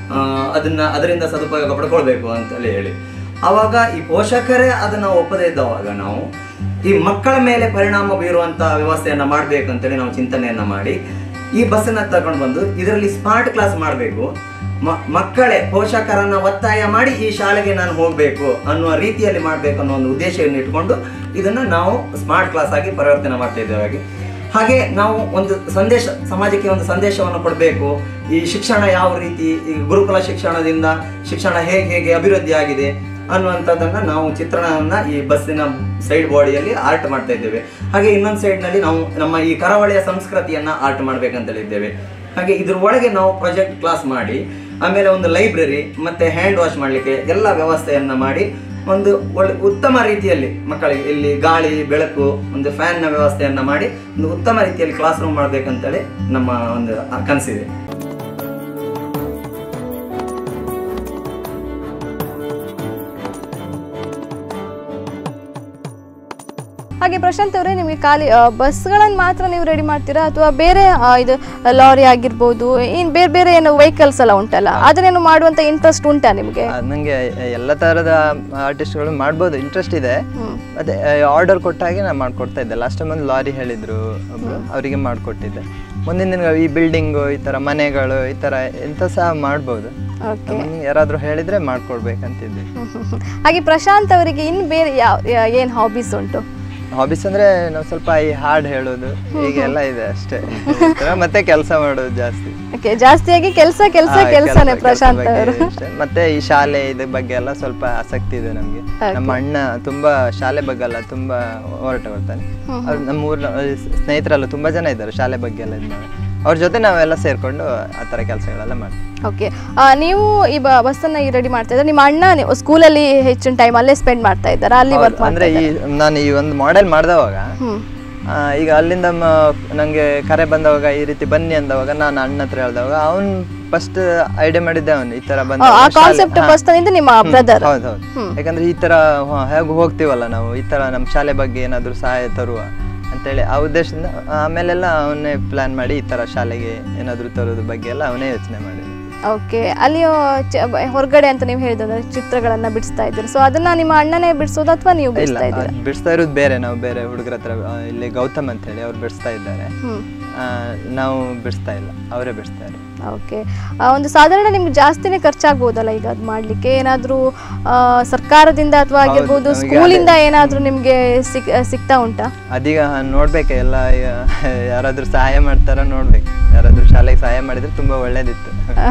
ಅದನ್ನ ಅದರಿಂದ ಸದುಪಯೋಗ ಪಡ್ಕೊಳ್ಬೇಕು ಅಂತೇಳಿ ಹೇಳಿ ಆವಾಗ ಈ ಪೋಷಕರೇ ಅದನ್ನು ಒಪ್ಪದೇ ಇದ್ದವಾಗ ನಾವು ಈ ಮಕ್ಕಳ ಮೇಲೆ ಪರಿಣಾಮ ಬೀರುವಂಥ ವ್ಯವಸ್ಥೆಯನ್ನು ಮಾಡಬೇಕು ಅಂತೇಳಿ ನಾವು ಚಿಂತನೆಯನ್ನು ಮಾಡಿ ಈ ಬಸ್ಸನ್ನು ತಗೊಂಡು ಬಂದು ಇದರಲ್ಲಿ ಸ್ಮಾರ್ಟ್ ಕ್ಲಾಸ್ ಮಾಡಬೇಕು ಮಕ್ಕಳೇ ಪೋಷಕರನ್ನ ಒತ್ತಾಯ ಮಾಡಿ ಈ ಶಾಲೆಗೆ ನಾನು ಹೋಗಬೇಕು ಅನ್ನುವ ರೀತಿಯಲ್ಲಿ ಮಾಡಬೇಕು ಅನ್ನೋ ಒಂದು ಉದ್ದೇಶವನ್ನು ಇಟ್ಕೊಂಡು ಇದನ್ನು ನಾವು ಸ್ಮಾರ್ಟ್ ಕ್ಲಾಸ್ ಆಗಿ ಪರಿವರ್ತನೆ ಮಾಡ್ತಾ ಇದ್ದೇವೆ ಹಾಗೆ ಹಾಗೆ ನಾವು ಒಂದು ಸಂದೇಶ ಸಮಾಜಕ್ಕೆ ಒಂದು ಸಂದೇಶವನ್ನು ಕೊಡಬೇಕು ಈ ಶಿಕ್ಷಣ ಯಾವ ರೀತಿ ಈ ಗುರುಕುಲ ಶಿಕ್ಷಣದಿಂದ ಶಿಕ್ಷಣ ಹೇಗೆ ಹೇಗೆ ಅಭಿವೃದ್ಧಿ ಆಗಿದೆ ಅನ್ನುವಂಥದ್ದನ್ನ ನಾವು ಚಿತ್ರಣವನ್ನ ಈ ಬಸ್ಸಿನ ಸೈಡ್ ಬಾಡಿಯಲ್ಲಿ ಆರ್ಟ್ ಮಾಡ್ತಾ ಇದ್ದೇವೆ ಹಾಗೆ ಇನ್ನೊಂದು ಸೈಡ್ನಲ್ಲಿ ನಾವು ನಮ್ಮ ಈ ಕರಾವಳಿಯ ಸಂಸ್ಕೃತಿಯನ್ನ ಆರ್ಟ್ ಮಾಡ್ಬೇಕಂತ ಹೇಳಿದ್ದೇವೆ ಹಾಗೆ ಇದ್ರ ಒಳಗೆ ನಾವು ಪ್ರಾಜೆಕ್ಟ್ ಕ್ಲಾಸ್ ಮಾಡಿ ಆಮೇಲೆ ಒಂದು ಲೈಬ್ರರಿ ಮತ್ತೆ ಹ್ಯಾಂಡ್ ವಾಶ್ ಮಾಡಲಿಕ್ಕೆ ಎಲ್ಲ ವ್ಯವಸ್ಥೆಯನ್ನ ಮಾಡಿ ಒಂದು ಒಳ್ಳೆ ಉತ್ತಮ ರೀತಿಯಲ್ಲಿ ಮಕ್ಕಳಿಗೆ ಇಲ್ಲಿ ಗಾಳಿ ಬೆಳಕು ಒಂದು ಫ್ಯಾನ್ನ ವ್ಯವಸ್ಥೆಯನ್ನ ಮಾಡಿ ಒಂದು ಉತ್ತಮ ರೀತಿಯಲ್ಲಿ ಕ್ಲಾಸ್ ರೂಮ್ ಮಾಡಬೇಕಂತೇಳಿ ನಮ್ಮ ಒಂದು ಕನಸಿದೆ ಹಾಗೆ ಪ್ರಶಾಂತ್ ಅವರೇ ನಿಮಗೆ ಖಾಲಿ ಬಸ್ಗಳನ್ನು ಮಾತ್ರ ನೀವು ರೆಡಿ ಮಾಡ್ತೀರಾ ಅಥವಾ ಬೇರೆ ಆ, ಇದು ಲಾರಿ ಆಗಿರ್ಬೋದು ಇನ್ ಬೇರೆ ಬೇರೆ ಏನು ವೆಹಿಕಲ್ಸ್ ಎಲ್ಲ ಉಂಟಲ್ಲ ಅದನ್ನೇನು ಮಾಡುವಂತ ಇಂಟ್ರೆಸ್ಟ್ ಉಂಟಾ ನಿಮಗೆ ನನಗೆ ಎಲ್ಲ ಥರದ ಆರ್ಟಿಸ್ಟ್ಗಳು ಮಾಡ್ಬೋದು ಇಂಟ್ರೆಸ್ಟ್ ಇದೆ ಮತ್ತೆ ಆರ್ಡರ್ ಕೊಟ್ಟ ಹಾಗೆ ನಾನು ಮಾಡ್ಕೊಡ್ತಾ ಇದ್ದೆ ಲಾಸ್ಟ್ ಟೈಮ್ ಒಂದು ಲಾರಿ ಹೇಳಿದ್ರು ಒಬ್ರು ಅವರಿಗೆ ಮಾಡಿಕೊಟ್ಟಿದ್ದೆ ಮುಂದಿನ ದಿನ ಈ ಬಿಲ್ಡಿಂಗು ಈ ಥರ ಮನೆಗಳು ಈ ಥರ ಎಂತ ಸಹ ಮಾಡ್ಬೋದು ಓಕೆ ನಮ್ಗೆ ಯಾರಾದರೂ ಹೇಳಿದ್ರೆ ಮಾಡ್ಕೊಡ್ಬೇಕಂತಿದ್ದೆ ಹಾಗೆ ಪ್ರಶಾಂತ್ ಅವರಿಗೆ ಇನ್ ಬೇರೆ ಯಾವ ಯಾ- ಏನ್ ಹಾಬೀಸ್ ಉಂಟು ಹಾಬೀಸ್ ಅಂದ್ರೆ ನಾವು ಸ್ವಲ್ಪ ಈ ಹಾಡು ಹೇಳೋದು ಹೀಗೆಲ್ಲ ಇದೆ ಅಷ್ಟೇ ಈ ಥರ ಮತ್ತೆ ಕೆಲಸ ಮಾಡೋದು ಜಾಸ್ತಿ ಓಕೆ ಜಾಸ್ತಿಯಾಗಿ ಕೆಲಸ ಕೆಲಸ ಹಾ, ಕೆಲಸನೇ ಕೆಲ್ಸ- ಪ್ರಶಾಂತ್ ಕೆಲ್ಸ ಅವರು ಬಗ್ಗೆ ಅಷ್ಟೇ. ಮತ್ತೆ ಈ ಶಾಲೆ ಇದ್ರ ಬಗ್ಗೆ ಎಲ್ಲ ಸ್ವಲ್ಪ ಆಸಕ್ತಿ ಇದೆ ನಮ್ಗೆ ನಮ್ಮ ಅಣ್ಣ ತುಂಬಾ ಶಾಲೆ ಬಗ್ಗೆ ಎಲ್ಲ ತುಂಬಾ ಹೋರಾಟ ಬರ್ತಾನೆ ಅವ್ರು ನಮ್ಮ ಊರ್ನ ಸ್ನೇಹಿತರೆಲ್ಲ ತುಂಬಾ ಜನ ಇದ್ದಾರೆ ಶಾಲೆ ಬಗ್ಗೆ ಎಲ್ಲ ಇದು ಮಾಡಿ ಅವ್ರ ಜೊತೆ ನಾವೆಲ್ಲ ಸೇರ್ಕೊಂಡು ಆ ಥರ ಕೆಲಸಗಳೆಲ್ಲ ಮಾಡ್ತೀವಿ ಓಕೆ ನೀವು ಈ ಬ ಬಸ್ಸನ್ನ ಈ ರೆಡಿ ಮಾಡ್ತಾ ಇದ್ದಾರೆ ನಿಮ್ಮ ಅಣ್ಣ ನೀವು ಸ್ಕೂಲಲ್ಲಿ ಹೆಚ್ಚಿನ ಟೈಮ್ ಅಲ್ಲೇ ಸ್ಪೆಂಡ್ ಮಾಡ್ತಾ ಇದ್ದಾರಾ ಅಲ್ಲಿ ವರ್ಕ್ ಹೌದು. ಅಂದ್ರೆ ಈ ನಾನು ಈ ಒಂದು ಮಾಡೆಲ್ ಮಾಡಿದವಾಗ ಹ್ಮ್ ಆ, ಈಗ ಅಲ್ಲಿಂದ ಮ- ನಂಗೆ ಕರೆ ಬಂದವಾಗ ಈ ರೀತಿ ಬನ್ನಿ ಅಂದವಾಗ ನಾನು ಅಣ್ಣ ಹತ್ರ ಹೇಳ್ದವಾಗ ಅವ್ನು ಫಸ್ಟ್ ಐಡಿಯಾ ಮಾಡಿದ್ದೆ ಅವನು ಈ ತರ ಬಂದ ಆ ಕಾನ್ಸೆಪ್ಟ್ ಫಸ್ಟ್ ತಂದಿದ್ದು ನಿಮ್ಮ ಬ್ರದರ್ ಹೌದು ಹೌದು ಯಾಕಂದ್ರೆ ಈ ತರ ಹ- ಹೇಗೆ ಹೋಗ್ತೀವಲ್ಲ ನಾವು ಈ ತರ ನಮ್ಮ ಶಾಲೆ ಬಗ್ಗೆ ಏನಾದ್ರು ಸಹಾಯ ತರುವ ಅಂತೇಳಿ ಆ ಉದ್ದೇಶದಿಂದ ಆಮೇಲೆಲ್ಲ ಅವನ್ನೇ ಪ್ಲಾನ್ ಮಾಡಿ ಈ ತರ ಶಾಲೆಗೆ ಏನಾದ್ರು ತರೋದ್ರ ಬಗ್ಗೆ ಎಲ್ಲ ಅವನೇ ಯೋಚನೆ ಮಾಡಿದ ಓಕೆ ಅಲ್ಲಿ ಆ, ಚ- ಬ- ಹೊರಗಡೆ ಅಂತ ನೀವು ಹೇಳಿದ್ರೆ ಚಿತ್ರಗಳನ್ನ ಬಿಡಿಸ್ತಾ ಇದ್ದೀರಿ ಸೊ ಅದನ್ನ ನಿಮ್ಮ ಅಣ್ಣನೇ ಬಿಡಿಸೋದು ಅಥವಾ ನೀವು ಇಲ್ಲ ಬಿಡಿಸ್ತಾ ಇದ್ದೀರಾ ಅದ್ ಬಿಡಿಸ್ತಾ ಇರೋದು ಬೇರೆ ನಾವು ಬೇರೆ ಹುಡುಗರ ಹತ್ರ ಆ, ಇಲ್ಲಿ ಗೌತಮ್ ಅಂತ ಹೇಳಿ ಅವ್ರು ಬಿಡಿಸ್ತಾ ಇದ್ದಾರೆ ಹ್ಮ್ ಆ, ನಾವು ಬಿಡಿಸ್ತಾ ಇಲ್ಲ ಅವರೇ ಬಿಡಿಸ್ತಾರೆ ಓಕೆ ಒಂದು ಸಾಧಾರಣ ನಿಮ್ಗೆ ಜಾಸ್ತಿನೇ ಖರ್ಚಾಗ್ಬೋದಲ್ಲ ಈಗ ಅದು ಮಾಡ್ಲಿಕ್ಕೆ ಏನಾದ್ರೂ ಆ, ಸರ್ಕಾರದಿಂದ ಅಥವಾ ಆಗಿರ್ಬೋದು ನಮಗೆ ಸ್ಕೂಲಿಂದ ಏನಾದ್ರೂ ನಿಮ್ಗೆ ಸಿಕ್ ಸಿಗ್ತಾ ಉಂಟಾ ಅದೀಗ ನೋಡ್ಬೇಕು ಎಲ್ಲ ಈಗ ಯಾರಾದ್ರೂ ಸಹಾಯ ಮಾಡ್ತಾರ ನೋಡ್ಬೇಕು ಯಾರಾದ್ರೂ ಶಾಲೆಗೆ ಸಹಾಯ ಮಾಡಿದ್ರೆ ತುಂಬಾ ಒಳ್ಳೇದಿತ್ತು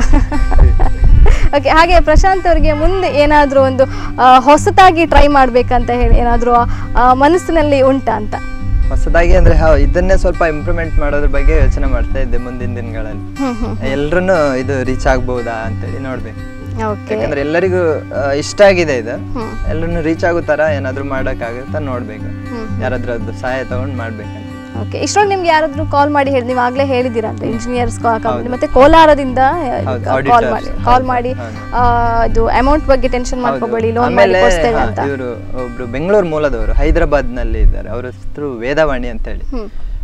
ಓಕೆ ಹಾಗೆ ಪ್ರಶಾಂತ್ ಅವರಿಗೆ ಮುಂದೆ ಏನಾದ್ರೂ ಒಂದು ಆ, ಹೊಸತಾಗಿ ಟ್ರೈ ಮಾಡ್ಬೇಕಂತ ಹೇಳಿ ಏನಾದ್ರೂ ಆ, ಮನಸ್ಸಿನಲ್ಲಿ ಉಂಟಾ ಅಂತ ಹೊಸದಾಗಿ ಅಂದ್ರೆ ಹಾ ಇದನ್ನೇ ಸ್ವಲ್ಪ ಇಂಪ್ರೂವ್ಮೆಂಟ್ ಮಾಡೋದ್ರ ಬಗ್ಗೆ ಯೋಚನೆ ಮಾಡ್ತಾ ಇದ್ದೆ ಮುಂದಿನ ದಿನಗಳಲ್ಲಿ ಹ್ಮ್ ಹ್ಮ್ ಎಲ್ರೂ ಇದು ರೀಚ್ ಆಗ್ಬಹುದಾ ಅಂತೇಳಿ ನೋಡ್ಬೇಕು ಓಕೆ ಯಾಕಂದ್ರೆ ಎಲ್ಲರಿಗೂ ಆ, ಇಷ್ಟ ಆಗಿದೆ ಇದು ಹ್ಮ್. ಎಲ್ಲರೂ ರೀಚ್ ಆಗೋ ತರ ಏನಾದ್ರು ಮಾಡೋಕ್ಕಾಗುತ್ತಾ ನೋಡ್ಬೇಕು ಹ್ಮ್. ಯಾರಾದ್ರೂ ಅದು ಸಹಾಯ ತಗೊಂಡು ಮಾಡ್ಬೇಕಂತ ಓಕೆ ಇಷ್ಟೊಳಗೆ ನಿಮ್ಗೆ ಯಾರಾದ್ರೂ ಕಾಲ್ ಮಾಡಿ ಹೇಳಿ ನೀವು ಆಗ್ಲೇ ಹೇಳಿದ್ದೀರಾ ಅಂತ ಇಂಜಿನಿಯರ್ಸ್ ಕಂಪನಿ ಮತ್ತೆ ಕೋಲಾರದಿಂದ ಹೌದು, ಕಾಲ್ auditors. ಮಾಡಿ ಕಾಲ್ ಮಾಡಿ ಹೌದು. ಆ, ಇದು ಅಮೌಂಟ್ ಬಗ್ಗೆ ಟೆನ್ಷನ್ ಮಾಡ್ಕೋಬೇಡಿ ಲೋನ್ ಮಾಡಿ ಆಮೇಲೆ ಕೊಡ್ತೇವೆ ಅಂತ ಇವರು ಒಬ್ರು ಬೆಂಗಳೂರು ಮೂಲದವರು ಹೈದರಾಬಾದ್ ನಲ್ಲಿ ಇದ್ದಾರೆ ಅವ್ರ ಹೆಸರು ವೇದವಾಣಿ ಅಂತ ಹೇಳಿ ಹ್ಮ್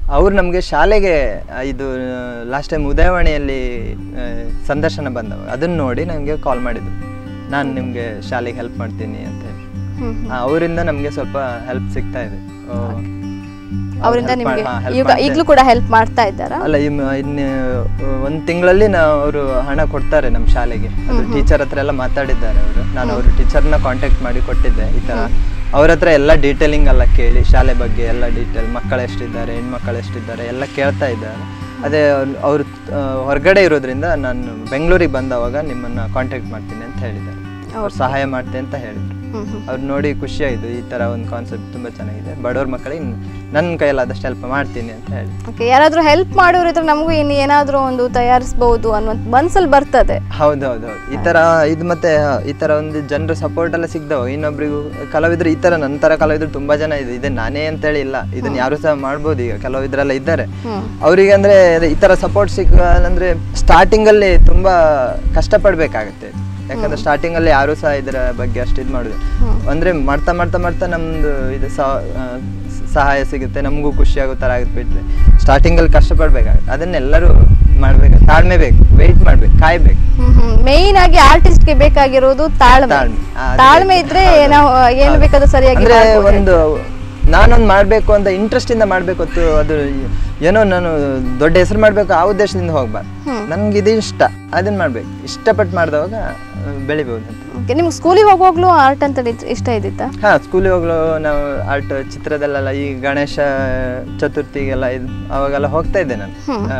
ಅವ್ರು ನಮಗೆ ಶಾಲೆಗೆ ಆ, ಇದು ಲಾಸ್ಟ್ ಟೈಮ್ ಉದಯವಾಣಿಯಲ್ಲಿ ಆ, ಸಂದರ್ಶನ ಬಂದವ ಅದನ್ನ ನೋಡಿ ನನಗೆ ಕಾಲ್ ಮಾಡಿದ್ರು ನಾನು ನಿಮಗೆ ಶಾಲೆಗೆ ಹೆಲ್ಪ್ ಮಾಡ್ತೀನಿ ಅಂತ ಹೇಳಿ ಆ, ಅವರಿಂದ ನಮಗೆ ಸ್ವಲ್ಪ ಹೆಲ್ಪ್ ಸಿಗ್ತಾ ಇದೆ ಆ, ಅವ್ರು ಅವರಿಂದ help ನಿಮಗೆ ಮಾ- ಹಾ, help ಈಗ ಮಾಡ್ತಾ ಈಗಲೂ ಇದ್ದಾರೆ. ಕೂಡ ಹೆಲ್ಪ್ ಮಾಡ್ತಾ ಇದ್ದಾರಾ ಅಲ್ಲ ಇನ್ನು ಇನ್ನು ಒಂದು ತಿಂಗಳಲ್ಲಿ ನಾವು ಅವರು ಹಣ ಕೊಡ್ತಾರೆ ನಮ್ಮ ಶಾಲೆಗೆ ಅದು ಟೀಚರ್ ಹತ್ರ ಎಲ್ಲ ಮಾತಾಡಿದ್ದಾರೆ ಅವರು ನಾನು ಅವರು ಟೀಚರ್ನ ಕಾಂಟ್ಯಾಕ್ಟ್ ಮಾಡಿ ಕೊಟ್ಟಿದ್ದೆ ಈ ಥರ ಅವ್ರ ಹತ್ರ ಎಲ್ಲ ಡೀಟೇಲಿಂಗ್ ಎಲ್ಲ ಕೇಳಿ ಶಾಲೆ ಬಗ್ಗೆ ಎಲ್ಲ ಡೀಟೇಲ್ ಮಕ್ಕಳು ಎಷ್ಟಿದ್ದಾರೆ ಹೆಣ್ಮಕ್ಳು ಎಷ್ಟಿದ್ದಾರೆ ಎಲ್ಲ ಕೇಳ್ತಾ ಇದ್ದಾರೆ ಅದೇ ಅವರು ಹೊರಗಡೆ ಇರೋದ್ರಿಂದ ನಾನು ಬೆಂಗಳೂರಿಗೆ ಬಂದವಾಗ ನಿಮ್ಮನ್ನು ಕಾಂಟ್ಯಾಕ್ಟ್ ಮಾಡ್ತೀನಿ ಅಂತ ಹೇಳಿದ್ದಾರೆ ಅವ್ರು ಸಹಾಯ ಮಾಡ್ತೆ ಅಂತ ಹೇಳಿದ್ರು ಅವ್ರು ನೋಡಿ ಖುಷಿಯಾಯಿತು ಈ ಥರ ಒಂದು ಕಾನ್ಸೆಪ್ಟ್ ತುಂಬ ಚೆನ್ನಾಗಿದೆ ಬಡವ್ರ ಮಕ್ಕಳಿಗೆ ನನ್ನ ಕೈಯಲ್ಲಾದಷ್ಟು ಹೆಲ್ಪ್ ಮಾಡ್ತೀನಿ ಅಂತ ಹೇಳಿ ಓಕೆ ಯಾರಾದ್ರೂ ಹೆಲ್ಪ್ ಮಾಡೋರು ಇದ್ರೆ ನಮಗೂ ಇನ್ನು ಏನಾದ್ರೂ ಒಂದು ತಯಾರಿಸ್ಬಹುದು ಅನ್ನುವಂಥ ಮನ್ಸಲ್ಲಿ ಬರ್ತದೆ ಹೌದು ಹೌದು ಹೌದು ಈ ತರ ಇದು ಮತ್ತೆ ಈ ತರ ಒಂದು ಜನರ ಸಪೋರ್ಟ್ ಎಲ್ಲ ಸಿಗ್ದವ ಇನ್ನೊಬ್ರಿಗೂ ಕಲಾವಿದ್ರು ಈ ತರ ನನ್ನ ತರ ಕಲಾವಿದ್ರು ತುಂಬಾ ಜನ ಇದೆ ಇದೆ ನಾನೇ ಅಂತೇಳಿ ಇಲ್ಲ ಇದನ್ನ ಯಾರು ಸಹ ಮಾಡ್ಬೋದು ಈಗ ಕಲಾವಿದ್ರೆಲ್ಲ ಇದ್ದಾರೆ ಅವರಿಗೆ ಅಂದ್ರೆ ಅದೇ ಈ ತರ ಸಪೋರ್ಟ್ ಸಿಕ್ಕ ಅಂದ್ರೆ ಸ್ಟಾರ್ಟಿಂಗ್ ಅಲ್ಲಿ ತುಂಬಾ ಕಷ್ಟಪಡ್ಬೇಕಾಗತ್ತೆ ಯಾಕಂದ್ರೆ ಸ್ಟಾರ್ಟಿಂಗ್ ಅಲ್ಲಿ ಯಾರು ಸಹ ಇದರ ಬಗ್ಗೆ ಅಷ್ಟು ಇದು ಮಾಡುದು ಅಂದ್ರೆ ಮಾಡ್ತಾ ಮಾಡ್ತಾ ಮಾಡ್ತಾ ನಮ್ದು ಇದು ಸ- ಆ, ಸಹಾಯ ಸಿಗುತ್ತೆ ನಮಗೂ ಖುಷಿ ಆಗೋ ಥರ ಆಗುತ್ತೆ ಬಿಟ್ರೆ ಸ್ಟಾರ್ಟಿಂಗ್ ಅಲ್ಲಿ ಕಷ್ಟಪಡ್ಬೇಕಾಗುತ್ತೆ ಅದನ್ನೆಲ್ಲರೂ ಮಾಡ್ಬೇಕು ತಾಳ್ಮೆ ಬೇಕು ವೆಯ್ಟ್ ಮಾಡ್ಬೇಕು ಕಾಯ್ಬೇಕು ಮೇಯ್ನ್ ಆಗಿ ಆರ್ಟಿಸ್ಟ್ಗೆ ಬೇಕಾಗಿರೋದು ತಾಳ್ಮೆ ತಾಳ್ಮೆ. ಆ, ಅದು ತಾಳ್ಮೆ ಬೇಕು. ಇದ್ರೆ ಹೌದು. ನಾವು ಏನು ಬೇಕಾದ್ರೂ ಸರಿಯಾಗಿ ಅಂದ್ರೆ ಮಾಡ್ಬೋದು. ಒಂದು ನಾನೊಂದು ಮಾಡ್ಬೇಕು ಅಂತ ಇಂಟ್ರೆಸ್ಟ್ ಇಂದ ಮಾಡ್ಬೇಕು ಹೊತ್ತು ಅದು ಏನೋ ನಾನು ದೊಡ್ಡ ಹೆಸರು ಮಾಡ್ಬೇಕು ಆ ಉದ್ದೇಶದಿಂದ ಹೋಗ್ಬಾರ್ದು ನನ್ಗೆ ಇದು ಇಷ್ಟ ಅದನ್ನ ಮಾಡ್ಬೇಕು ಇಷ್ಟಪಟ್ಟು ಮಾಡಿದವಾಗ ಬೆಳಿಬಹುದು ಅಂತ Okay, ನಿಮ್ಗೆ ಸ್ಕೂಲಿಗೆ ಹೋಗುವಾಗ್ಲೂ ಆರ್ಟ್ ಅಂತ ಇದ್- ಇಷ್ಟ ಇದ್ದಿತ್ತಾ ಹಾ ಸ್ಕೂಲಿಗೆ ಹೋಗ್ಲು ನಾವು ಆರ್ಟ್ ಚಿತ್ರದಲ್ಲೆಲ್ಲ ಈ ಗಣೇಶ ಚತುರ್ಥಿಗೆಲ್ಲ ಇದು ಅವಾಗೆಲ್ಲ ಹೋಗ್ತಾ ಇದ್ದೆ ನಾನು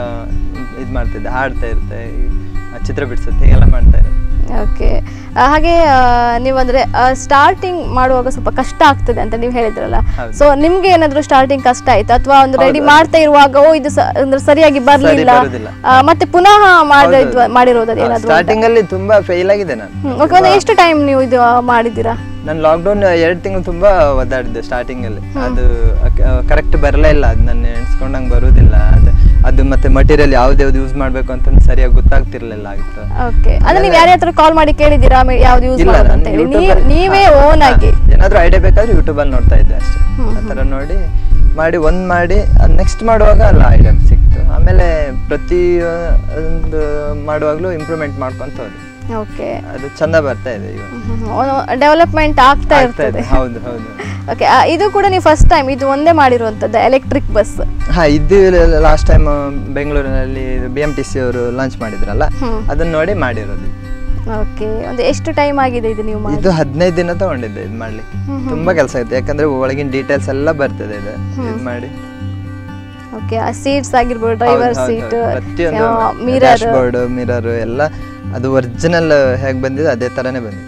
ಇದು ಮಾಡ್ತಿದ್ದೆ ಹಾಡ್ತಾ ಇರ್ತೆ ಈ ಚಿತ್ರ ಬಿಡಿಸುತ್ತೆ ಹೀಗೆಲ್ಲ ಮಾಡ್ತಾ ಇದ್ದೆ ಓಕೆ ಹಾಗೆ ಆ, ನೀವಂದ್ರೆ ಸ್ಟಾರ್ಟಿಂಗ್ ಮಾಡುವಾಗ ಸ್ವಲ್ಪ ಕಷ್ಟ ಆಗ್ತದೆ ಅಂತ ನೀವು ಹೇಳಿದ್ರಲ್ಲ ಹೌದು. ಸೊ ನಿಮ್ಗೆ ಏನಾದ್ರು ಸ್ಟಾರ್ಟಿಂಗ್ ಕಷ್ಟ ಆಯ್ತಾ ಅಥವಾ ಒಂದು ರೆಡಿ ಹೌದು. ಮಾಡ್ತಾ ಇರುವಾಗ ಓ ಇದು ಸ- ಅಂದ್ರೆ ಸರಿಯಾಗಿ ಬರ್ಲಿಲ್ಲ ಬರುದಿಲ್ಲ. ಆ, ಮತ್ತೆ ಪುನಃ ಹೌದು. ಮಾಡಿದ್ ಮಾಡಿರೋದು ಏನಾದ್ರು ಸ್ಟಾರ್ಟಿಂಗ್ ಅಲ್ಲಿ ತುಂಬಾ ಫೇಲ್ ಆಗಿದೆ ನಾನು ಹ್ಮ್. Okay, ಒಂದು ಎಷ್ಟು ಟೈಮ್ ನೀವು ಇದು ಆ, ಮಾಡಿದ್ದೀರಾ ನಾನು ಲಾಕ್ಡೌನ್ ಎರಡು ತಿಂಗಳು ತುಂಬಾ ಒದ್ದಾಡಿದ್ದೆ ಸ್ಟಾರ್ಟಿಂಗ್ ಅಲ್ಲಿ ಅದು ಕರೆಕ್ಟ್ ಬರಲೇ ಇಲ್ಲ ಅದು ನನ್ನ ಎಣಿಸ್ಕೊಂಡಂಗೆ ಬರುವುದಿಲ್ಲ ಅದು ಅದು ಮತ್ತೆ ಮಟೀರಿಯಲ್ ಯಾವ್ದು ಯಾವ್ದು ಯೂಸ್ ಮಾಡ್ಬೇಕು ಅಂತ ಸರಿಯಾಗಿ ಗೊತ್ತಾಗ್ತಿರ್ಲಿಲ್ಲ ಆಗಿತ್ತು ಓಕೆ ಅಂದ್ರೆ ನೀವು ಯಾರ ಹತ್ರ ಕಾಲ್ ಮಾಡಿ ಕೇಳಿದ್ದೀರಾ ಮೆ- ಯಾವ್ದು ಯೂಸ್ ಇಲ್ಲ ಮಾಡೋದು ನಾನು ಅಂತ ಹೇಳಿ YouTube ನೀವ್- ಅಲ್ಲಿ- ನೀವೇ ಹಾ, ಓನ್ ಹಾ, ಆಗಿ ಏನಾದ್ರೂ ಐಡಿಯಾ ಬೇಕಾದ್ರೆ ಯೂಟ್ಯೂಬ್ ಅಲ್ಲಿ ನೋಡ್ತಾ ಇದ್ದೆ ಅಷ್ಟೇ ಆ ಥರ ನೋಡಿ ಮಾಡಿ ಒಂದ್ ಮಾಡಿ ನೆಕ್ಸ್ಟ್ ಮಾಡುವಾಗ ಅಲ್ಲ ಐಡಿಯಾ ಸಿಕ್ತು ಆಮೇಲೆ ಪ್ರತಿ ಒಂದು ಮಾಡುವಾಗ್ಲೂ ಇಂಪ್ರೂವ್ಮೆಂಟ್ ಮಾಡ್ಕೊಂತ ಹೋದೆ ಓಕೆ ಅದು ಚಂದ ಬರ್ತಾ ಇದೆ ಇವಾಗ ಡೆವಲಪ್ಮೆಂಟ್ ಆಗ್ತಾ ಆಗ್ತಾ ಇರ್ತದೆ ಇದೆ ಹೌದು ಹೌದು ಓಕೆ ಇದು ಕೂಡ ನೀವು ಫಸ್ಟ್ ಟೈಮ್ ಇದು ಒಂದೇ ಮಾಡಿರುವಂತದ್ದು ಎಲೆಕ್ಟ್ರಿಕ್ ಬಸ್ ಹಾ ಇದು ಲಾಸ್ಟ್ ಟೈಮ್ ಬೆಂಗಳೂರಿನಲ್ಲಿ ಬಿ ಎಂ ಟಿ ಸಿ ಅವರು ಲಾಂಚ್ ಮಾಡಿದ್ರಲ್ಲ ಅದನ್ನ ನೋಡಿ ಮಾಡಿರೋದು ಓಕೆ ಒಂದು ಎಷ್ಟು ಟೈಮ್ ಆಗಿದೆ ಇದು ನೀವು ಮಾಡಿ ಇದು ಹದಿನೈದು ದಿನ ತಗೊಂಡಿದ್ದೆ ಇದು ಮಾಡ್ಲಿಕ್ಕೆ ತುಂಬಾ ಕೆಲಸ ಆಗುತ್ತೆ ಯಾಕಂದ್ರೆ ಒಳಗಿನ ಡೀಟೇಲ್ಸ್ ಎಲ್ಲ ಬರ್ತದೆ ಇದು ಇದು ಮಾಡಿ ಓಕೆ ಆ ಸೀಟ್ಸ್ ಆಗಿರ್ಬೋದು ಡ್ರೈವರ್ ಹೌದು, ಹೌದು, ಸೀಟ್ ಹೌದು. ಪ್ರತಿಯೊಂದು ಮಿರರ್ ಬೋರ್ಡ್ ಮಿರರ್ ಎಲ್ಲ ಅದು ಒರಿಜಿನಲ್ ಹೇಗೆ ಬಂದಿದೆ ಅದೇ ತರನೇ ಬಂದಿದೆ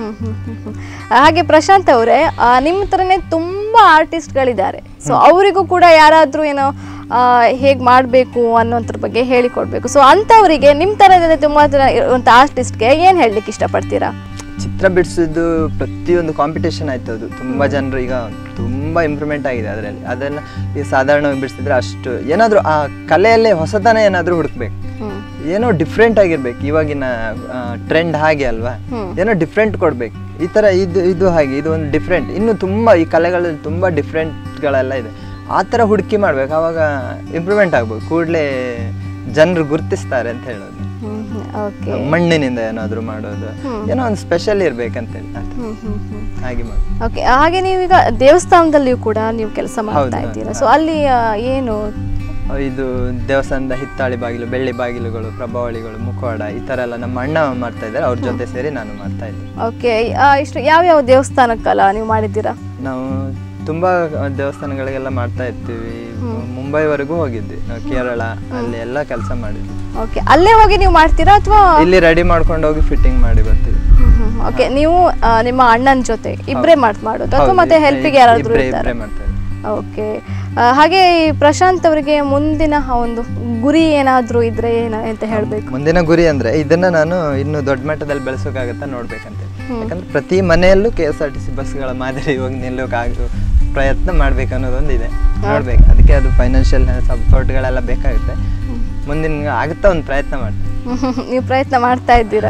ಹಾಗೆ ಪ್ರಶಾಂತ್ ಅವರೇ ನಿಮ್ಮ ಥರನೇ ತುಂಬಾ ಆರ್ಟಿಸ್ಟ್ಗಳಿದ್ದಾರೆ ಸೊ ಅವರಿಗೂ ಕೂಡ ಯಾರಾದರೂ ಏನೋ ಹೇಗೆ ಮಾಡಬೇಕು ಅನ್ನೋದ್ರ ಬಗ್ಗೆ ಹೇಳಿಕೊಡ್ಬೇಕು ಸೊ ಅಂಥವರಿಗೆ ನಿಮ್ಮ ಥರದ ತುಂಬ ಇರುವಂಥ ಆರ್ಟಿಸ್ಟ್ಗೆ ಏನು ಹೇಳಲಿಕ್ಕೆ ಇಷ್ಟಪಡ್ತೀರಾ ಚಿತ್ರ ಬಿಡಿಸೋದು ಪ್ರತಿಯೊಂದು ಕಾಂಪಿಟೇಷನ್ ಆಯ್ತು ಅದು ತುಂಬಾ ಜನರು ಈಗ ತುಂಬಾ ಇಂಪ್ರೂವ್ಮೆಂಟ್ ಆಗಿದೆ ಅದರಲ್ಲಿ ಅದನ್ನ ಈ ಸಾಧಾರಣವಾಗಿ ಬಿಡಿಸಿದ್ರೆ ಅಷ್ಟು ಏನಾದರೂ ಆ ಕಲೆಯಲ್ಲೇ ಹೊಸತನ ಏನಾದರೂ ಹುಡುಕ್ಬೇಕು ಏನೋ ಡಿಫ್ರೆಂಟ್ ಆಗಿರ್ಬೇಕು ಇವಾಗಿನ ಟ್ರೆಂಡ್ ಹಾಗೆ ಅಲ್ವಾ ಏನೋ ಡಿಫ್ರೆಂಟ್ ಕೊಡ್ಬೇಕು ಈ ತರ ಇದು ಇದು ಹಾಗೆ ಇದು ಒಂದು ಡಿಫ್ರೆಂಟ್ ಇನ್ನು ತುಂಬಾ ಈ ಕಲೆಗಳಲ್ಲಿ ತುಂಬಾ ಡಿಫ್ರೆಂಟ್ಗಳೆಲ್ಲ ಇದೆ ಆ ಥರ ಹುಡುಕಿ ಮಾಡ್ಬೇಕು ಆವಾಗ ಇಂಪ್ರೂವ್ಮೆಂಟ್ ಆಗ್ಬೋದು ಕೂಡಲೇ ಜನರು ಗುರುತಿಸ್ತಾರೆ ಅಂತ ಹೇಳೋದು ಓಕೆ ಮಣ್ಣಿನಿಂದ ಏನಾದ್ರು ಮಾಡೋದು ಏನೋ ಒಂದು ಸ್ಪೆಷಲ್ ಇರ್ಬೇಕಂತೇಳಿ ಆ ಥರ. ಹಾಗೆ ಮಾಡಿ ಓಕೆ ಹಾಗೆ ನೀವೀಗ ದೇವಸ್ಥಾನದಲ್ಲಿಯೂ ಕೂಡ ನೀವು ಕೆಲಸ ಮಾಡ್ತಾ ಹೌದು, ಇದ್ದೀರಾ ಸೊ ಅಲ್ಲಿ ಆ, ಏನು ಇದು ದೇವಸ್ಥಾನದ ಹಿತ್ತಾಳಿ ಬಾಗಿಲು ಬೆಳ್ಳಿ ಬಾಗಿಲುಗಳು ಪ್ರಭಾವಳಿಗಳು ಮುಖವಾಡ ಈ ತರ ಎಲ್ಲ ನಮ್ಮ ಅಣ್ಣ ಮಾಡ್ತಾ ಇದ್ದಾರೆ ಅವ್ರ ಜೊತೆ ಸೇರಿ ನಾನು ಮಾಡ್ತಾ ಇದ್ದೆ ಓಕೆ ಇಷ್ಟು ಯಾವ್ಯಾವ ದೇವಸ್ಥಾನಕ್ಕಲ್ಲ ನೀವು ಮಾಡಿದ್ದೀರಾ ನಾವು ತುಂಬಾ ದೇವಸ್ಥಾನಗಳಿಗೆಲ್ಲ ಮಾಡ್ತಾ ಇರ್ತೀವಿ ಮುಂಬೈವರೆಗೂ ಹೋಗಿದ್ವಿ ನಾವು ಕೇರಳ ಅಲ್ಲಿ ಎಲ್ಲ ಕೆಲಸ ಮಾಡಿದ್ವಿ ಓಕೆ ಅಲ್ಲೇ ಹೋಗಿ ನೀವು ಮಾಡ್ತೀರಾ ಅಥವಾ ಇಲ್ಲಿ ರೆಡಿ ಮಾಡ್ಕೊಂಡು ಹೋಗಿ ಫಿಟ್ಟಿಂಗ್ ಮಾಡಿ ಬರ್ತೀವಿ ಓಕೆ ನೀವು ಆ, ನಿಮ್ಮ ಅಣ್ಣನ ಜೊತೆ ಇಬ್ರೇ ಮಾಡ್ ಮಾಡೋದು ಅಥವಾ ಹೌದು, ಮತ್ತೆ ಇಬ್ರೇ- ಹೆಲ್ಪಿಗೆ ಯಾರಾದ್ರೂ ಇಬ್ರೇ- ಇರ್ತಾರಾ ಇಬ್ರೇ ಮಾಡ್ತಾ ಇದ್ವಿ. ಓಕೆ ಹಾಗೆ ಈ ಪ್ರಶಾಂತ್ ಅವರಿಗೆ ಮುಂದಿನ ಒಂದು ಗುರಿ ಏನಾದ್ರೂ ಇದ್ರೆ ಏನ ಅಂತ ಹೇಳ್ಬೇಕು ಮುಂದಿನ ಗುರಿ ಅಂದ್ರೆ ಇದನ್ನ ನಾನು ಇನ್ನು ದೊಡ್ಡ ಮಟ್ಟದಲ್ಲಿ ಬೆಳೆಸೋಕ್ಕಾಗತ್ತಾ ನೋಡ್ಬೇಕಂತ ಯಾಕಂದ್ರೆ ಪ್ರತಿ ಮನೆಯಲ್ಲೂ K S R T C ಬಸ್ಗಳ ಮಾದರಿ ಹೋಗಿ ನಿಲ್ಲೋಕಾಗ ಪ್ರಯತ್ನ ಮಾಡ್ಬೇಕು ಅನ್ನೋದೊಂದು ಇದೆ ನೋಡ್ಬೇಕು ಅದಕ್ಕೆ ಅದು ಫೈನಾನ್ಷಿಯಲ್ ಸಪೋರ್ಟ್ಗಳೆಲ್ಲ ಬೇಕಾಗುತ್ತೆ ಮುಂದಿನ ಆಗುತ್ತಾ ಒಂದು ಪ್ರಯತ್ನ ಮಾಡ್ತೀನಿ ನೀವು ಪ್ರಯತ್ನ ಮಾಡ್ತಾ ಇದ್ದೀರಾ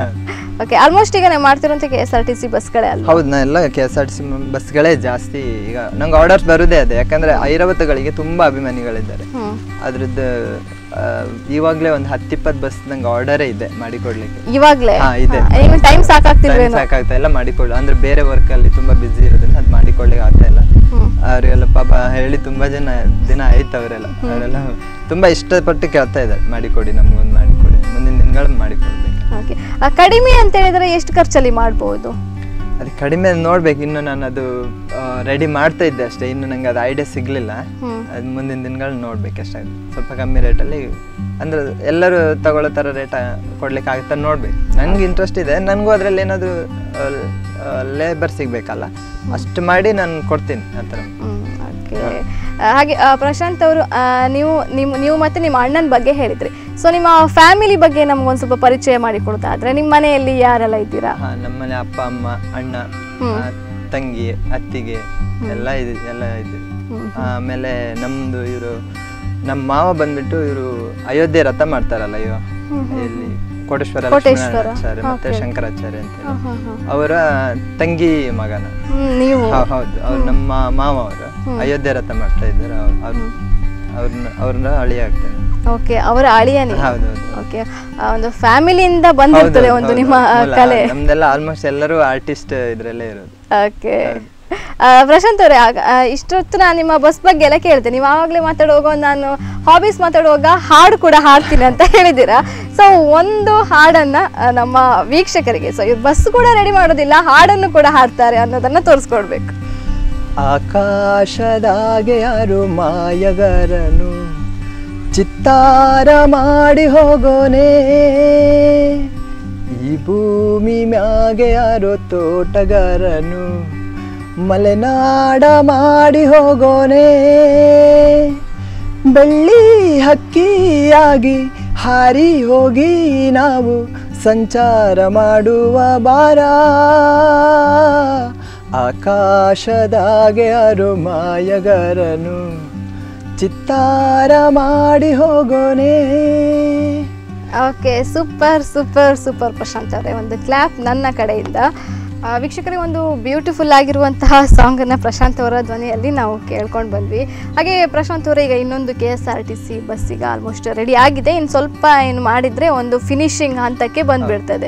ಓಕೆ ಆಲ್ಮೋಸ್ಟ್ ಈಗ ನೀವು ಮಾಡ್ತಿರುವಂಥ K S R T C ಬಸ್ಗಳೇ ಅಲ್ಲ ಹೌದು ನಾ ಎಲ್ಲ K S R T C ಬಸ್ಗಳೇ ಜಾಸ್ತಿ ಈಗ ನಂಗೆ ಆರ್ಡರ್ಸ್ ಬರೋದೇ ಅದೇ ಯಾಕಂದ್ರೆ ಐರಾವತಗಳಿಗೆ ತುಂಬಾ ಅಭಿಮಾನಿಗಳಿದ್ದಾರೆ ಹ್ಮ್. ಅದ್ರದ್ದು ಆ, ಇವಾಗ್ಲೇ ಒಂದು ಹತ್ತಿಪ್ಪತ್ತು ಬಸ್ ನಂಗೆ ಆರ್ಡರೇ ಇದೆ ಮಾಡಿಕೊಡ್ಲಿಕ್ಕೆ ಇವಾಗ್ಲೇ ಹಾ, ಇದೆ. ನಿಮ್ಗೆ ಟೈಮ್ Time ಸಾಕಾಗ್ತಿಲ್ವೇನೋ ಸಾಕಾಗ್ತಾ ಇಲ್ಲ ಮಾಡಿಕೊಳ್ಳು ಅಂದ್ರೆ ಬೇರೆ ವರ್ಕ್ ಅಲ್ಲಿ ತುಂಬಾ ಬಿಸಿ ಇರೋದ್ರಿಂದ ಅದು ಮಾಡಿಕೊಳ್ಳಿಕ್ಕೆ ಆಗ್ತಾ ಇಲ್ಲ ಅವರೆಲ್ಲ ಪಾಪ ಹೇಳಿ ತುಂಬಾ ಜನ ದಿನ ಆಯ್ತು ಅವರೆಲ್ಲ ಅವರೆಲ್ಲ ತುಂಬಾ ಇಷ್ಟಪಟ್ಟು ಕೇಳ್ತಾ ಇದ್ದಾರೆ ಮಾಡಿಕೊಡಿ ನಮ್ಗೊಂದು ಮಾಡಿಕೊಡಿ ಮುಂದಿನ ದಿನಗಳು ಮಾಡಿಕೊಡ್ಬೇಕು ಓಕೆ ಕಡಿಮೆ ಅಂತ ಹೇಳಿದ್ರೆ ಎಷ್ಟು ಖರ್ಚಲ್ಲಿ ಮಾಡ್ಬೋದು ಅದು ಕಡಿಮೆ ನೋಡ್ಬೇಕು ಇನ್ನು ನಾನು ಅದು ರೆಡಿ ಮಾಡ್ತಾ ಇದ್ದೆ ಅಷ್ಟೇ ಇನ್ನು ನಂಗೆ ಅದು ಐಡಿಯಾ ಸಿಗ್ಲಿಲ್ಲ ಅದು ಮುಂದಿನ ದಿನಗಳು ನೋಡ್ಬೇಕು ಅಷ್ಟೇ ಸ್ವಲ್ಪ ಕಮ್ಮಿ ರೇಟಲ್ಲಿ ಅಂದ್ರೆ ಎಲ್ಲರೂ ತಗೊಳ್ಳೋ ಥರ ರೇಟ್ ಕೊಡ್ಲಿಕ್ಕೆ ಆಗುತ್ತಾ ನೋಡ್ಬೇಕು ನನಗೆ ಇಂಟ್ರೆಸ್ಟ್ ಇದೆ ನನಗೂ ಅದರಲ್ಲಿ ಏನಾದರೂ ಲೇಬರ್ ಸಿಗ್ಬೇಕಲ್ಲ ಅಷ್ಟು ಮಾಡಿ ನಾನು ಕೊಡ್ತೀನಿ ಆ ಥರ ಓಕೆ ಹಾಗೆ ಆ, ಪ್ರಶಾಂತ್ ಅವರು ಆ, ನೀವು ನಿಮ್ಮ ನೀವು ಮತ್ತೆ ನಿಮ್ಮ ಅಣ್ಣನ ಬಗ್ಗೆ ಹೇಳಿದ್ರಿ ಸೊ ನಿಮ್ಮ ಫ್ಯಾಮಿಲಿ ಬಗ್ಗೆ ನಮ್ಗೊಂದು ಸ್ವಲ್ಪ ಪರಿಚಯ ಮಾಡಿಕೊಡೋದಾದ್ರೆ ನಿಮ್ಮ ಮನೆಯಲ್ಲಿ ಯಾರೆಲ್ಲ ಇದ್ದೀರಾ ಹಾಂ ನಮ್ಮನೆ ಅಪ್ಪ ಅಮ್ಮ ಅಣ್ಣ ಆ, ತಂಗಿ ಅತ್ತಿಗೆ ಎಲ್ಲ ಇದೆ ಎಲ್ಲ ಇದೆ ಆಮೇಲೆ ನಮ್ದು ಇವರು ನಮ್ಮ ಮಾವ ಬಂದ್ಬಿಟ್ಟು ಇವರು ಅಯೋಧ್ಯೆ ರಥ ಮಾಡ್ತಾರಲ್ಲ ಇವ ಇಲ್ಲಿ ಕೋಟೇಶ್ವರ ಕೋಟೇಶ್ವರ. ಲಕ್ಷ್ಮಣಾಚಾರ್ಯ ಮತ್ತೆ ಶಂಕರಾಚಾರ್ಯ ಅಂತ ಹೇಳಿ ಅವರ ತಂಗಿ ಮಗನ ಹ್ಮ್, ನೀವು ಹೌ- ಹೌದು ಅವ್ರು ನಮ್ಮ ಮಾವ ಅವರು ಅಯೋಧ್ಯೆ ರಥ ಮಾಡ್ತಾ ಇದ್ದಾರೆ ಅವ್ರು ಅವ್ರನ್ನ ಅವ್ರನ್ನ ಅಳಿ ಆಗ್ತೇನೆ ಓಕೆ ಅವರ ಅಳಿಯ ನೀವು ಹೌದೌದು ಓಕೆ ಒಂದು ಫ್ಯಾಮಿಲಿಯಿಂದ ಬಂದಿರ್ತದೆ ಒಂದು ನಿಮ್ಮ ಆ, ಕಲೆ ನಮ್ದೆಲ್ಲ ಆಲ್ಮೋಸ್ಟ್ ಎಲ್ಲರೂ ಆರ್ಟಿಸ್ಟ್ ಇದ್ರಲ್ಲೇ ಇರೋದು ಓಕೆ ಪ್ರಶಾಂತ್ ಅವರೇ ಆಗ ಆ, ಇಷ್ಟೊತ್ತು ನಾನು ನಿಮ್ಮ ಬಸ್ ಬಗ್ಗೆ ಎಲ್ಲ ಕೇಳ್ತೇನೆ ನೀವು ಆವಾಗಲೇ ಮಾತಾಡುವಾಗ ನಾನು ಹಾಬೀಸ್ ಮಾತಾಡುವಾಗ ಹಾಡು ಕೂಡ ಹಾಡ್ತೀನಿ ಅಂತ ಹೇಳಿದ್ದೀರಾ ಸೊ ಒಂದು ಹಾಡನ್ನ ಆ, ನಮ್ಮ ವೀಕ್ಷಕರಿಗೆ ಸೊ ಇವ್ರು ಬಸ್ ಕೂಡ ರೆಡಿ ಮಾಡೋದಿಲ್ಲ ಹಾಡನ್ನು ಕೂಡ ಹಾಡ್ತಾರೆ ಅನ್ನೋದನ್ನ ತೋರಿಸ್ಕೊಡ್ಬೇಕು ಆಕಾಶದಾಗೆ ಯಾರು ಮಾಯಗಾರನು ಚಿತ್ತಾರ ಮಾಡಿ ಹೋಗೋನೆ ಈ ಭೂಮಿ ಮ್ಯಾಗೆ ಯಾರೋ ತೋಟಗಾರನು ಮಲೆನಾಡ ಮಾಡಿ ಹೋಗೋನೆ ಬೆಳ್ಳಿ ಹಕ್ಕಿಯಾಗಿ ಹಾರಿ ಹೋಗಿ ನಾವು ಸಂಚಾರ ಮಾಡುವ ಬಾರ ಆಕಾಶದಾಗೆ ಯಾರು ಮಾಯಗಾರನು ಚಿತ್ತಾರ ಮಾಡಿ ಹೋಗೋನೆ okay super super super Prashant ಅವರೇ ಒಂದು ಕ್ಲಾಪ್ ನನ್ನ ಕಡೆಯಿಂದ ಆ, ವೀಕ್ಷಕರಿಗೆ ಒಂದು ಬ್ಯೂಟಿಫುಲ್ ಆಗಿರುವಂತಹ ಸಾಂಗನ್ನು ಪ್ರಶಾಂತ್ ಅವರ ಧ್ವನಿಯಲ್ಲಿ ನಾವು ಕೇಳ್ಕೊಂಡು ಬಂದ್ವಿ ಹಾಗೆ ಪ್ರಶಾಂತ್ ಅವರೇ ಈಗ ಇನ್ನೊಂದು K S R T C bus ಈಗ ಆಲ್ಮೋಸ್ಟ್ ರೆಡಿ ಆಗಿದೆ ಇನ್ನು ಸ್ವಲ್ಪ ಏನು ಮಾಡಿದರೆ ಒಂದು ಫಿನಿಶಿಂಗ್ ಹಂತಕ್ಕೆ ಬಂದುಬಿಡ್ತದೆ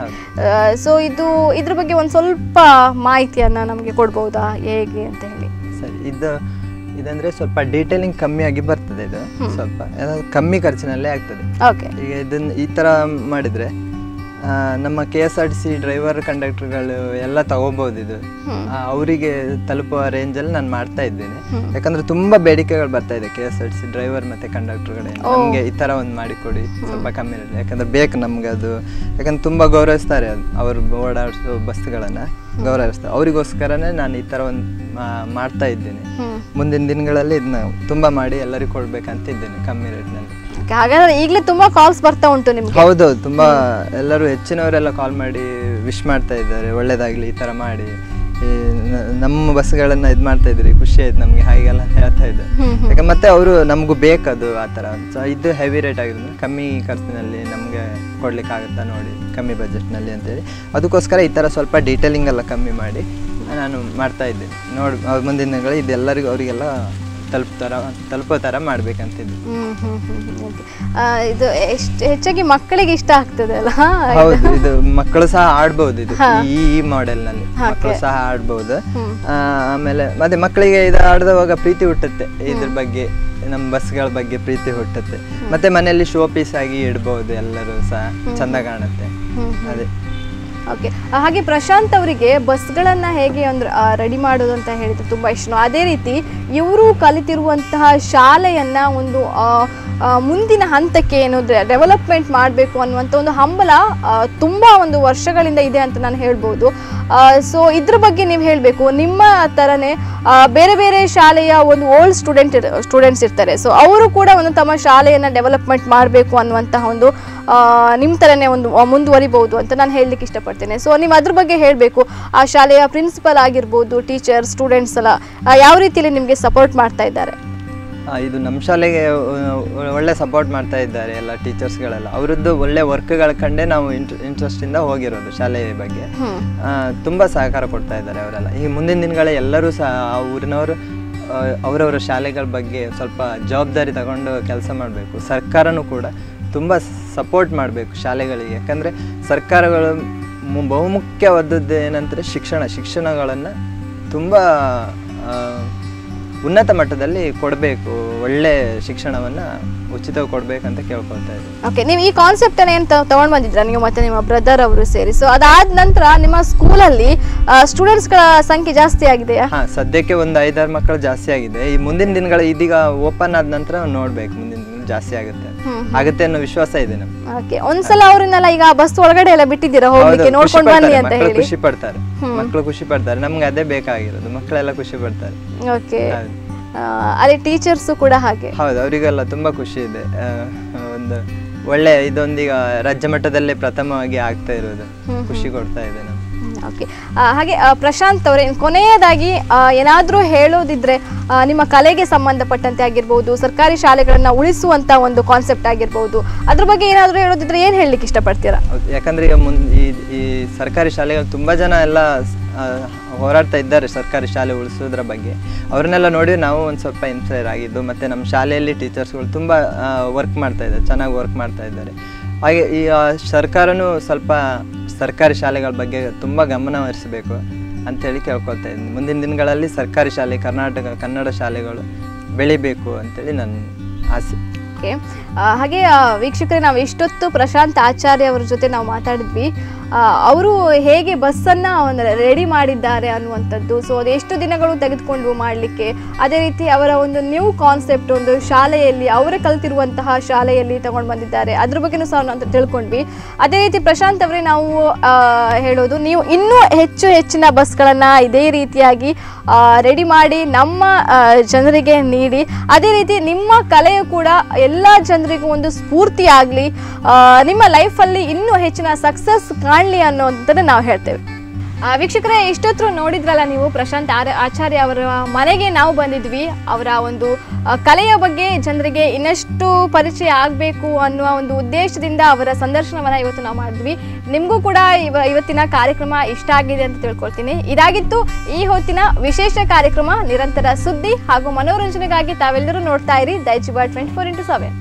ಸೊ ಇದು ಇದ್ರ ಬಗ್ಗೆ ಒಂದು ಸ್ವಲ್ಪ ಮಾಹಿತಿಯನ್ನು ನಮಗೆ ಕೊಡ್ಬೋದಾ ಹೇಗೆ ಅಂತ ಹೇಳಿ ಸರಿ ಇದು ಇದಂದ್ರೆ ಸ್ವಲ್ಪ ಡೀಟೇಲಿಂಗ್ ಕಮ್ಮಿ ಆಗಿ ಬರ್ತದೆ ಇದು ಸ್ವಲ್ಪ ಯಾಕಂದ್ರೆ ಕಮ್ಮಿ ಖರ್ಚಿನಲ್ಲೇ ಆಗ್ತದೆ ಓಕೆ ಈಗ ಇದನ್ನ ಈ ತರ ಮಾಡಿದ್ರೆ ಆ, ನಮ್ಮ K S R T C driver ಕಂಡಕ್ಟರ್ಗಳು ಎಲ್ಲ ತಗೋಬಹುದು ಇದು ಆ, ಅವರಿಗೆ ತಲುಪುವ ರೇಂಜಲ್ಲಿ ನಾನು ಮಾಡ್ತಾ ಇದ್ದೇನೆ ಯಾಕಂದ್ರೆ ತುಂಬಾ ಬೇಡಿಕೆಗಳು ಬರ್ತಾ ಇದೆ K S R T C driver ಮತ್ತೆ ಕಂಡಕ್ಟರ್ಗಳಿಂದ ನಮಗೆ ಈ ತರ ಒಂದು ಮಾಡಿಕೊಡಿ ಸ್ವಲ್ಪ ಕಮ್ಮಿ ಇರಲಿ ಯಾಕಂದ್ರೆ ಬೇಕು ನಮ್ಗೆ ಅದು ಯಾಕಂದ್ರೆ ತುಂಬಾ ಗೌರವಿಸ್ತಾರೆ ಅದು ಅವರು ಓಡಾಡಿಸೋ ಬಸ್ಗಳನ್ನ ಗೌರವಿಸ್ತಾರೆ ಅವರಿಗೋಸ್ಕರನೇ ನಾನು ಈ ತರ ಒಂದು ಮಾಡ್ತಾ ಇದ್ದೇನೆ ಮುಂದಿನ ದಿನಗಳಲ್ಲಿ ಇದನ್ನ ತುಂಬಾ ಮಾಡಿ ಎಲ್ಲರಿಗೂ ಕೊಡ್ಬೇಕಂತ ಇದ್ದೇನೆ ಕಮ್ಮಿ ರೇಟ್ನಲ್ಲಿ Okay, ಹಾಗಾದ್ರೆ ಈಗಲೇ ತುಂಬ ಕಾಲ್ಸ್ ಬರ್ತಾ ಉಂಟು ನಿಮಗೆ ಹೌದೌದು ತುಂಬಾ ಎಲ್ಲರೂ ಹೆಚ್ಚಿನವರೆಲ್ಲ ಕಾಲ್ ಮಾಡಿ ವಿಶ್ ಮಾಡ್ತಾ ಇದ್ದಾರೆ ಒಳ್ಳೇದಾಗ್ಲಿ ಈ ತರ ಮಾಡಿ ಈ ನ- ನಮ್ಮ ಬಸ್ಗಳನ್ನ ಇದು ಮಾಡ್ತಾ ಇದ್ರಿ ಖುಷಿ ಆಯ್ತು ನಮ್ಗೆ ಹಾಗೆಲ್ಲ ಹೇಳ್ತಾ ಇದ್ದಾರೆ ಯಾಕಂದ್ರೆ ಮತ್ತೆ ಅವರು ನಮಗೂ ಬೇಕದು ಆ ಥರ ಸೊ ಇದು ಹೆವಿ ರೇಟ್ ಆಗಿರೋದ್ರಿಂದ ಕಮ್ಮಿ ಖರ್ಚಿನಲ್ಲಿ ನಮಗೆ ಕೊಡ್ಲಿಕ್ಕೆ ಆಗುತ್ತಾ ನೋಡಿ ಕಮ್ಮಿ ಬಜೆಟ್ನಲ್ಲಿ ಅಂತೇಳಿ ಅದಕ್ಕೋಸ್ಕರ ಈ ಥರ ಸ್ವಲ್ಪ ಡೀಟೇಲಿಂಗ್ ಎಲ್ಲ ಕಮ್ಮಿ ಮಾಡಿ ನಾನು ಮಾಡ್ತಾ ಇದ್ದೇನೆ ನೋಡಿ ಅವ್ರ ಮುಂದಿನ ದಿನಗಳು ಇದೆಲ್ಲರಿಗೂ ಅವರಿಗೆಲ್ಲ ತಲುಪ್ತಾರ ತಲುಪೋ ಥರ ಮಾಡ್ಬೇಕಂತಿದ್ದೆ ಹ್ಮ್ ಹ್ಮ್ ಹ್ಮ್ ಹ್ಮ್ okay. ಆ, ಇದು ಎಷ್ಟು ಹೆಚ್ಚಾಗಿ ಮಕ್ಕಳಿಗೆ ಇಷ್ಟ ಆಗ್ತದೆ ಅಲ್ಲ ಹೌದು ಇದು ಮಕ್ಕಳು ಸಹ ಆಡ್ಬಹುದು ಇದು ಈ ಈ ಮಾಡೆಲ್ ನಲ್ಲಿ ಮಕ್ಕಳು ಸಹ ಆಡ್ಬಹುದು ಆ, ಆಮೇಲೆ ಮತ್ತೆ ಮಕ್ಕಳಿಗೆ ಇದು ಆಡದವಾಗ ಪ್ರೀತಿ ಹುಟ್ಟುತ್ತೆ ಇದ್ರ ಬಗ್ಗೆ ನಮ್ಮ ಬಸ್ಗಳ ಬಗ್ಗೆ ಪ್ರೀತಿ ಹುಟ್ಟುತ್ತೆ ಮತ್ತೆ ಮನೆಯಲ್ಲಿ ಶೋ ಪೀಸ್ ಆಗಿ ಇಡ್ಬಹುದು ಎಲ್ಲರೂ ಸಹ ಚಂದ ಕಾಣುತ್ತೆ ಅದೇ ಓಕೆ ಹಾಗೆ ಪ್ರಶಾಂತ್ ಅವರಿಗೆ ಬಸ್ಗಳನ್ನು ಹೇಗೆ ಅಂದ್ರೆ ರೆಡಿ ಮಾಡೋದು ಅಂತ ಹೇಳಿದ್ರೆ ತುಂಬ ಇಷ್ಟ ಅದೇ ರೀತಿ ಇವರು ಕಲಿತಿರುವಂತಹ ಶಾಲೆಯನ್ನ ಒಂದು ಆ, ಆ, ಮುಂದಿನ ಹಂತಕ್ಕೆ ಏನು ಡೆವಲಪ್ಮೆಂಟ್ ಮಾಡಬೇಕು ಅನ್ನುವಂಥ ಒಂದು ಹಂಬಲ ಆ, ತುಂಬ ಒಂದು ವರ್ಷಗಳಿಂದ ಇದೆ ಅಂತ ನಾನು ಹೇಳ್ಬೋದು ಸೊ ಇದ್ರ ಬಗ್ಗೆ ನೀವು ಹೇಳಬೇಕು ನಿಮ್ಮ ಥರನೇ ಆ, ಬೇರೆ ಬೇರೆ ಶಾಲೆಯ ಒಂದು ಓಲ್ಡ್ ಸ್ಟೂಡೆಂಟ್ ಸ್ಟೂಡೆಂಟ್ಸ್ ಇರ್ತಾರೆ ಸೊ ಅವರು ಕೂಡ ಒಂದು ತಮ್ಮ ಶಾಲೆಯನ್ನು ಡೆವಲಪ್ಮೆಂಟ್ ಮಾಡಬೇಕು ಅನ್ನುವಂತಹ ಒಂದು ಆ, ನಿಮ್ಮ ಥರನೇ ಒಂದು ಆ, ಮುಂದುವರಿಬಹುದು ಅಂತ ನಾನು ಹೇಳಲಿಕ್ಕೆ ಇಷ್ಟಪಡ್ತೇನೆ ಸೊ ನೀವು ಅದ್ರ ಬಗ್ಗೆ ಹೇಳಬೇಕು ಆ ಶಾಲೆಯ ಪ್ರಿನ್ಸಿಪಲ್ ಆಗಿರ್ಬೋದು ಟೀಚರ್ ಸ್ಟೂಡೆಂಟ್ಸ್ ಎಲ್ಲ ಆ, ಯಾವ ರೀತಿಯಲ್ಲಿ ನಿಮಗೆ ಸಪೋರ್ಟ್ ಮಾಡ್ತಾ ಇದ್ದಾರೆ ಆ, ಇದು ನಮ್ಮ ಶಾಲೆಗೆ ಒ- ಒಳ್ಳೆ ಸಪೋರ್ಟ್ ಮಾಡ್ತಾ ಇದ್ದಾರೆ ಎಲ್ಲ ಟೀಚರ್ಸ್ಗಳೆಲ್ಲ ಅವರದ್ದು ಒಳ್ಳೆ ವರ್ಕ್ಗಳ ಕಂಡೇ ನಾವು ಇಂಟ್ರ ಇಂಟ್ರೆಸ್ಟಿಂದ ಹೋಗಿರೋದು ಶಾಲೆಯ ಬಗ್ಗೆ ಆ, ತುಂಬ ಸಹಕಾರ ಕೊಡ್ತಾ ಇದ್ದಾರೆ ಅವರೆಲ್ಲ ಈ ಮುಂದಿನ ದಿನಗಳೇ ಎಲ್ಲರೂ ಸಹ ಆ ಊರಿನವರು ಆ, ಅವರವರ ಶಾಲೆಗಳ ಬಗ್ಗೆ ಸ್ವಲ್ಪ ಜವಾಬ್ದಾರಿ ತಗೊಂಡು ಕೆಲಸ ಮಾಡಬೇಕು ಸರ್ಕಾರನೂ ಕೂಡ ತುಂಬ ಸಪೋರ್ಟ್ ಮಾಡಬೇಕು ಶಾಲೆಗಳಿಗೆ ಯಾಕಂದರೆ ಸರ್ಕಾರಗಳು ಮು- ಬಹುಮುಖ್ಯವಾದದ್ದು ಏನಂದರೆ ಶಿಕ್ಷಣ ಶಿಕ್ಷಣಗಳನ್ನು ತುಂಬ ಉನ್ನತ ಮಟ್ಟದಲ್ಲಿ ಕೊಡಬೇಕು ಒಳ್ಳೆ ಶಿಕ್ಷಣವನ್ನು ಉಚಿತವಾಗಿ ಕೊಡಬೇಕಂತ ಕೇಳ್ಕೊಳ್ತಾ ಇದ್ದೀನಿ ಓಕೆ ನೀವು ಈ ಕಾನ್ಸೆಪ್ಟ್ ಅನ್ನ ಏನು ತಗೊಂಡ್ ಬಂದಿದ್ರ ನೀವು ಮತ್ತೆ ನಿಮ್ಮ ಬ್ರದರ್ ಅವರು ಸೇರಿ ಸೊ ಅದಾದ ನಂತರ ನಿಮ್ಮ ಸ್ಕೂಲಲ್ಲಿ ಸ್ಟೂಡೆಂಟ್ಸ್ಗಳ ಸಂಖ್ಯೆ ಜಾಸ್ತಿ ಆಗಿದೆಯಾ ಹಾಂ ಸದ್ಯಕ್ಕೆ ಒಂದು ಐದಾರು ಮಕ್ಕಳು ಜಾಸ್ತಿ ಆಗಿದೆ ಈ ಮುಂದಿನ ದಿನಗಳು ಇದೀಗ ಓಪನ್ ಆದ ನಂತರ ನೋಡ್ಬೇಕು ಮುಂದಿನ ದಿನ ಜಾಸ್ತಿ ಆಗುತ್ತೆ ಆಗುತ್ತೆ ಅನ್ನೋ ವಿಶ್ವಾಸ ಇದೆ ನಮ್ಗೆ ಓಕೆ ಒಂದ್ಸಲ ಅವ್ರನ್ನೆಲ್ಲ ಈಗ ಬಸ್ ಒಳಗಡೆ ಎಲ್ಲ ಬಿಟ್ಟಿದ್ದೀರಾ ಹೌದು, ಹೋಗ್ಲಿಕ್ಕೆ ಖುಷಿ ನೋಡ್ಕೊಂಡು ಬನ್ನಿ ಪಡ್ತಾರೆ, ಅಂತ ಮಕ್ಕಳು ಹೇಳಿ ಖುಷಿ ಪಡ್ತಾರೆ ಮಕ್ಕಳು ಖುಷಿ ಪಡ್ತಾರೆ ನಮ್ಗೆ ಅದೇ ಬೇಕಾಗಿರೋದು ಮಕ್ಕಳೆಲ್ಲ ಖುಷಿ ಪಡ್ತಾರೆ ಓಕೆ ಹೌದು. ಅಲ್ಲಿ ಟೀಚರ್ಸು ಕೂಡ ಹಾಗೆ ಹೌದು ಅವರಿಗೆಲ್ಲ ತುಂಬಾ ಖುಷಿ ಇದೆ ಆ, ಒಂದು ಒಳ್ಳೆ ಇದೊಂದೀಗ ರಾಜ್ಯ ಮಟ್ಟದಲ್ಲೇ ಪ್ರಥಮವಾಗಿ ಆಗ್ತಾ ಇರೋದು ಖುಷಿ ಕೊಡ್ತಾ ಇದೆ ನಮ್ಗೆ ಓಕೆ ಹಾಗೆ ಆ, ಪ್ರಶಾಂತ್ ಅವರೇ ಕೊನೆಯದಾಗಿ ಆ, ಏನಾದ್ರೂ ಹೇಳೋದಿದ್ರೆ ಆ, ನಿಮ್ಮ ಕಲೆಗೆ ಸಂಬಂಧಪಟ್ಟಂತೆ ಆಗಿರ್ಬೋದು ಸರ್ಕಾರಿ ಶಾಲೆಗಳನ್ನ ಉಳಿಸುವಂತ ಒಂದು ಕಾನ್ಸೆಪ್ಟ್ ಆಗಿರ್ಬೋದು ಅದ್ರ ಬಗ್ಗೆ ಏನಾದ್ರೂ ಹೇಳೋದಿದ್ರೆ ಏನ್ ಹೇಳಲಿಕ್ಕೆ ಇಷ್ಟಪಡ್ತೀರಾ ಹೌದು, ಯಾಕಂದ್ರೆ ಈಗ ಮುನ್ ಈ ಈ ಸರ್ಕಾರಿ ಶಾಲೆಗಳು ತುಂಬಾ ಜನ ಎಲ್ಲ ಆ, ಹೋರಾಡ್ತಾ ಇದ್ದಾರೆ ಸರ್ಕಾರಿ ಶಾಲೆ ಉಳಿಸೋದ್ರ ಬಗ್ಗೆ ಅವ್ರನ್ನೆಲ್ಲ ನೋಡಿ ನಾವು ಒಂದು ಸ್ವಲ್ಪ ಇನ್ಸ್ಪೈರ್ ಆಗಿದ್ದು ಮತ್ತು ನಮ್ಮ ಶಾಲೆಯಲ್ಲಿ ಟೀಚರ್ಸ್ಗಳು ತುಂಬ ವರ್ಕ್ ಮಾಡ್ತಾ ಇದ್ದಾರೆ ಚೆನ್ನಾಗಿ ವರ್ಕ್ ಮಾಡ್ತಾ ಇದ್ದಾರೆ ಹಾಗೆ ಈ ಆ, ಸರ್ಕಾರನೂ ಸ್ವಲ್ಪ ಸರ್ಕಾರಿ ಶಾಲೆಗಳ ಬಗ್ಗೆ ತುಂಬ ಗಮನ ಹರಿಸಬೇಕು ಅಂತೇಳಿ ಕೇಳ್ಕೊಳ್ತಾ ಇದ್ದೀನಿ ಮುಂದಿನ ದಿನಗಳಲ್ಲಿ ಸರ್ಕಾರಿ ಶಾಲೆ ಕರ್ನಾಟಕ ಕನ್ನಡ ಶಾಲೆಗಳು ಬೆಳಿಬೇಕು ಅಂತೇಳಿ ನನ್ನ ಆಸೆ ಓಕೆ ಹಾಗೆ ಆ, ವೀಕ್ಷಕರೇ ನಾವು ಇಷ್ಟೊತ್ತು ಪ್ರಶಾಂತ್ ಆಚಾರ್ಯ ಅವ್ರ ಜೊತೆ ನಾವು ಮಾತಾಡಿದ್ವಿ ಅವರು ಹೇಗೆ ಬಸ್ಸನ್ನು ಒಂದು ರೆಡಿ ಮಾಡಿದ್ದಾರೆ ಅನ್ನುವಂಥದ್ದು ಸೊ ಅದು ಎಷ್ಟು ದಿನಗಳು ತೆಗೆದುಕೊಂಡು ಮಾಡಲಿಕ್ಕೆ ಅದೇ ರೀತಿ ಅವರ ಒಂದು ನ್ಯೂ ಕಾನ್ಸೆಪ್ಟ್ ಒಂದು ಶಾಲೆಯಲ್ಲಿ ಅವರೇ ಕಲ್ತಿರುವಂತಹ ಶಾಲೆಯಲ್ಲಿ ತಗೊಂಡು ಬಂದಿದ್ದಾರೆ ಅದ್ರ ಬಗ್ಗೆನೂ ಸಹ ನಾವು ತಿಳ್ಕೊಂಡ್ವಿ ಅದೇ ರೀತಿ ಪ್ರಶಾಂತ್ ಅವರೇ ನಾವು ಆ, ಹೇಳೋದು ನೀವು ಇನ್ನೂ ಹೆಚ್ಚು ಹೆಚ್ಚಿನ ಬಸ್ಗಳನ್ನು ಇದೇ ರೀತಿಯಾಗಿ ರೆಡಿ ಮಾಡಿ ನಮ್ಮ ಆ, ಜನರಿಗೆ ನೀಡಿ ಅದೇ ರೀತಿ ನಿಮ್ಮ ಕಲೆಯು ಕೂಡ ಎಲ್ಲ ಜನರಿಗೂ ಒಂದು ಸ್ಫೂರ್ತಿ ಆಗಲಿ ನಿಮ್ಮ ಲೈಫಲ್ಲಿ ಇನ್ನೂ ಹೆಚ್ಚಿನ ಸಕ್ಸಸ್ ಕಾಣಲಿ ಅನ್ನೋದನ್ನ ನಾವು ಹೇಳ್ತೇವೆ ಆ, ವೀಕ್ಷಕರೇ ಇಷ್ಟೊತ್ತು ನೋಡಿದ್ರಲ್ಲ ನೀವು ಪ್ರಶಾಂತ್ ಆರ ಆಚಾರ್ಯ ಅವರ ಮನೆಗೆ ನಾವು ಬಂದಿದ್ವಿ ಅವರ ಒಂದು ಆ, ಕಲೆಯ ಬಗ್ಗೆ ಜನರಿಗೆ ಇನ್ನಷ್ಟು ಪರಿಚಯ ಆಗಬೇಕು ಅನ್ನುವ ಒಂದು ಉದ್ದೇಶದಿಂದ ಅವರ ಸಂದರ್ಶನವನ್ನು ಇವತ್ತು ನಾವು ಮಾಡಿದ್ವಿ ನಿಮಗೂ ಕೂಡ ಇವ ಇವತ್ತಿನ ಕಾರ್ಯಕ್ರಮ ಇಷ್ಟ ಆಗಿದೆ ಅಂತ ತಿಳ್ಕೊಳ್ತೀನಿ ಇದಾಗಿತ್ತು ಈ ಹೊತ್ತಿನ ವಿಶೇಷ ಕಾರ್ಯಕ್ರಮ ನಿರಂತರ ಸುದ್ದಿ ಹಾಗೂ ಮನೋರಂಜನೆಗಾಗಿ ತಾವೆಲ್ಲರೂ ನೋಡ್ತಾ ಇರಿ ದೈಜಿಬಾ ಟ್ವೆಂಟಿ ಫೋರ್ ಇಂಟು ಸೆವೆನ್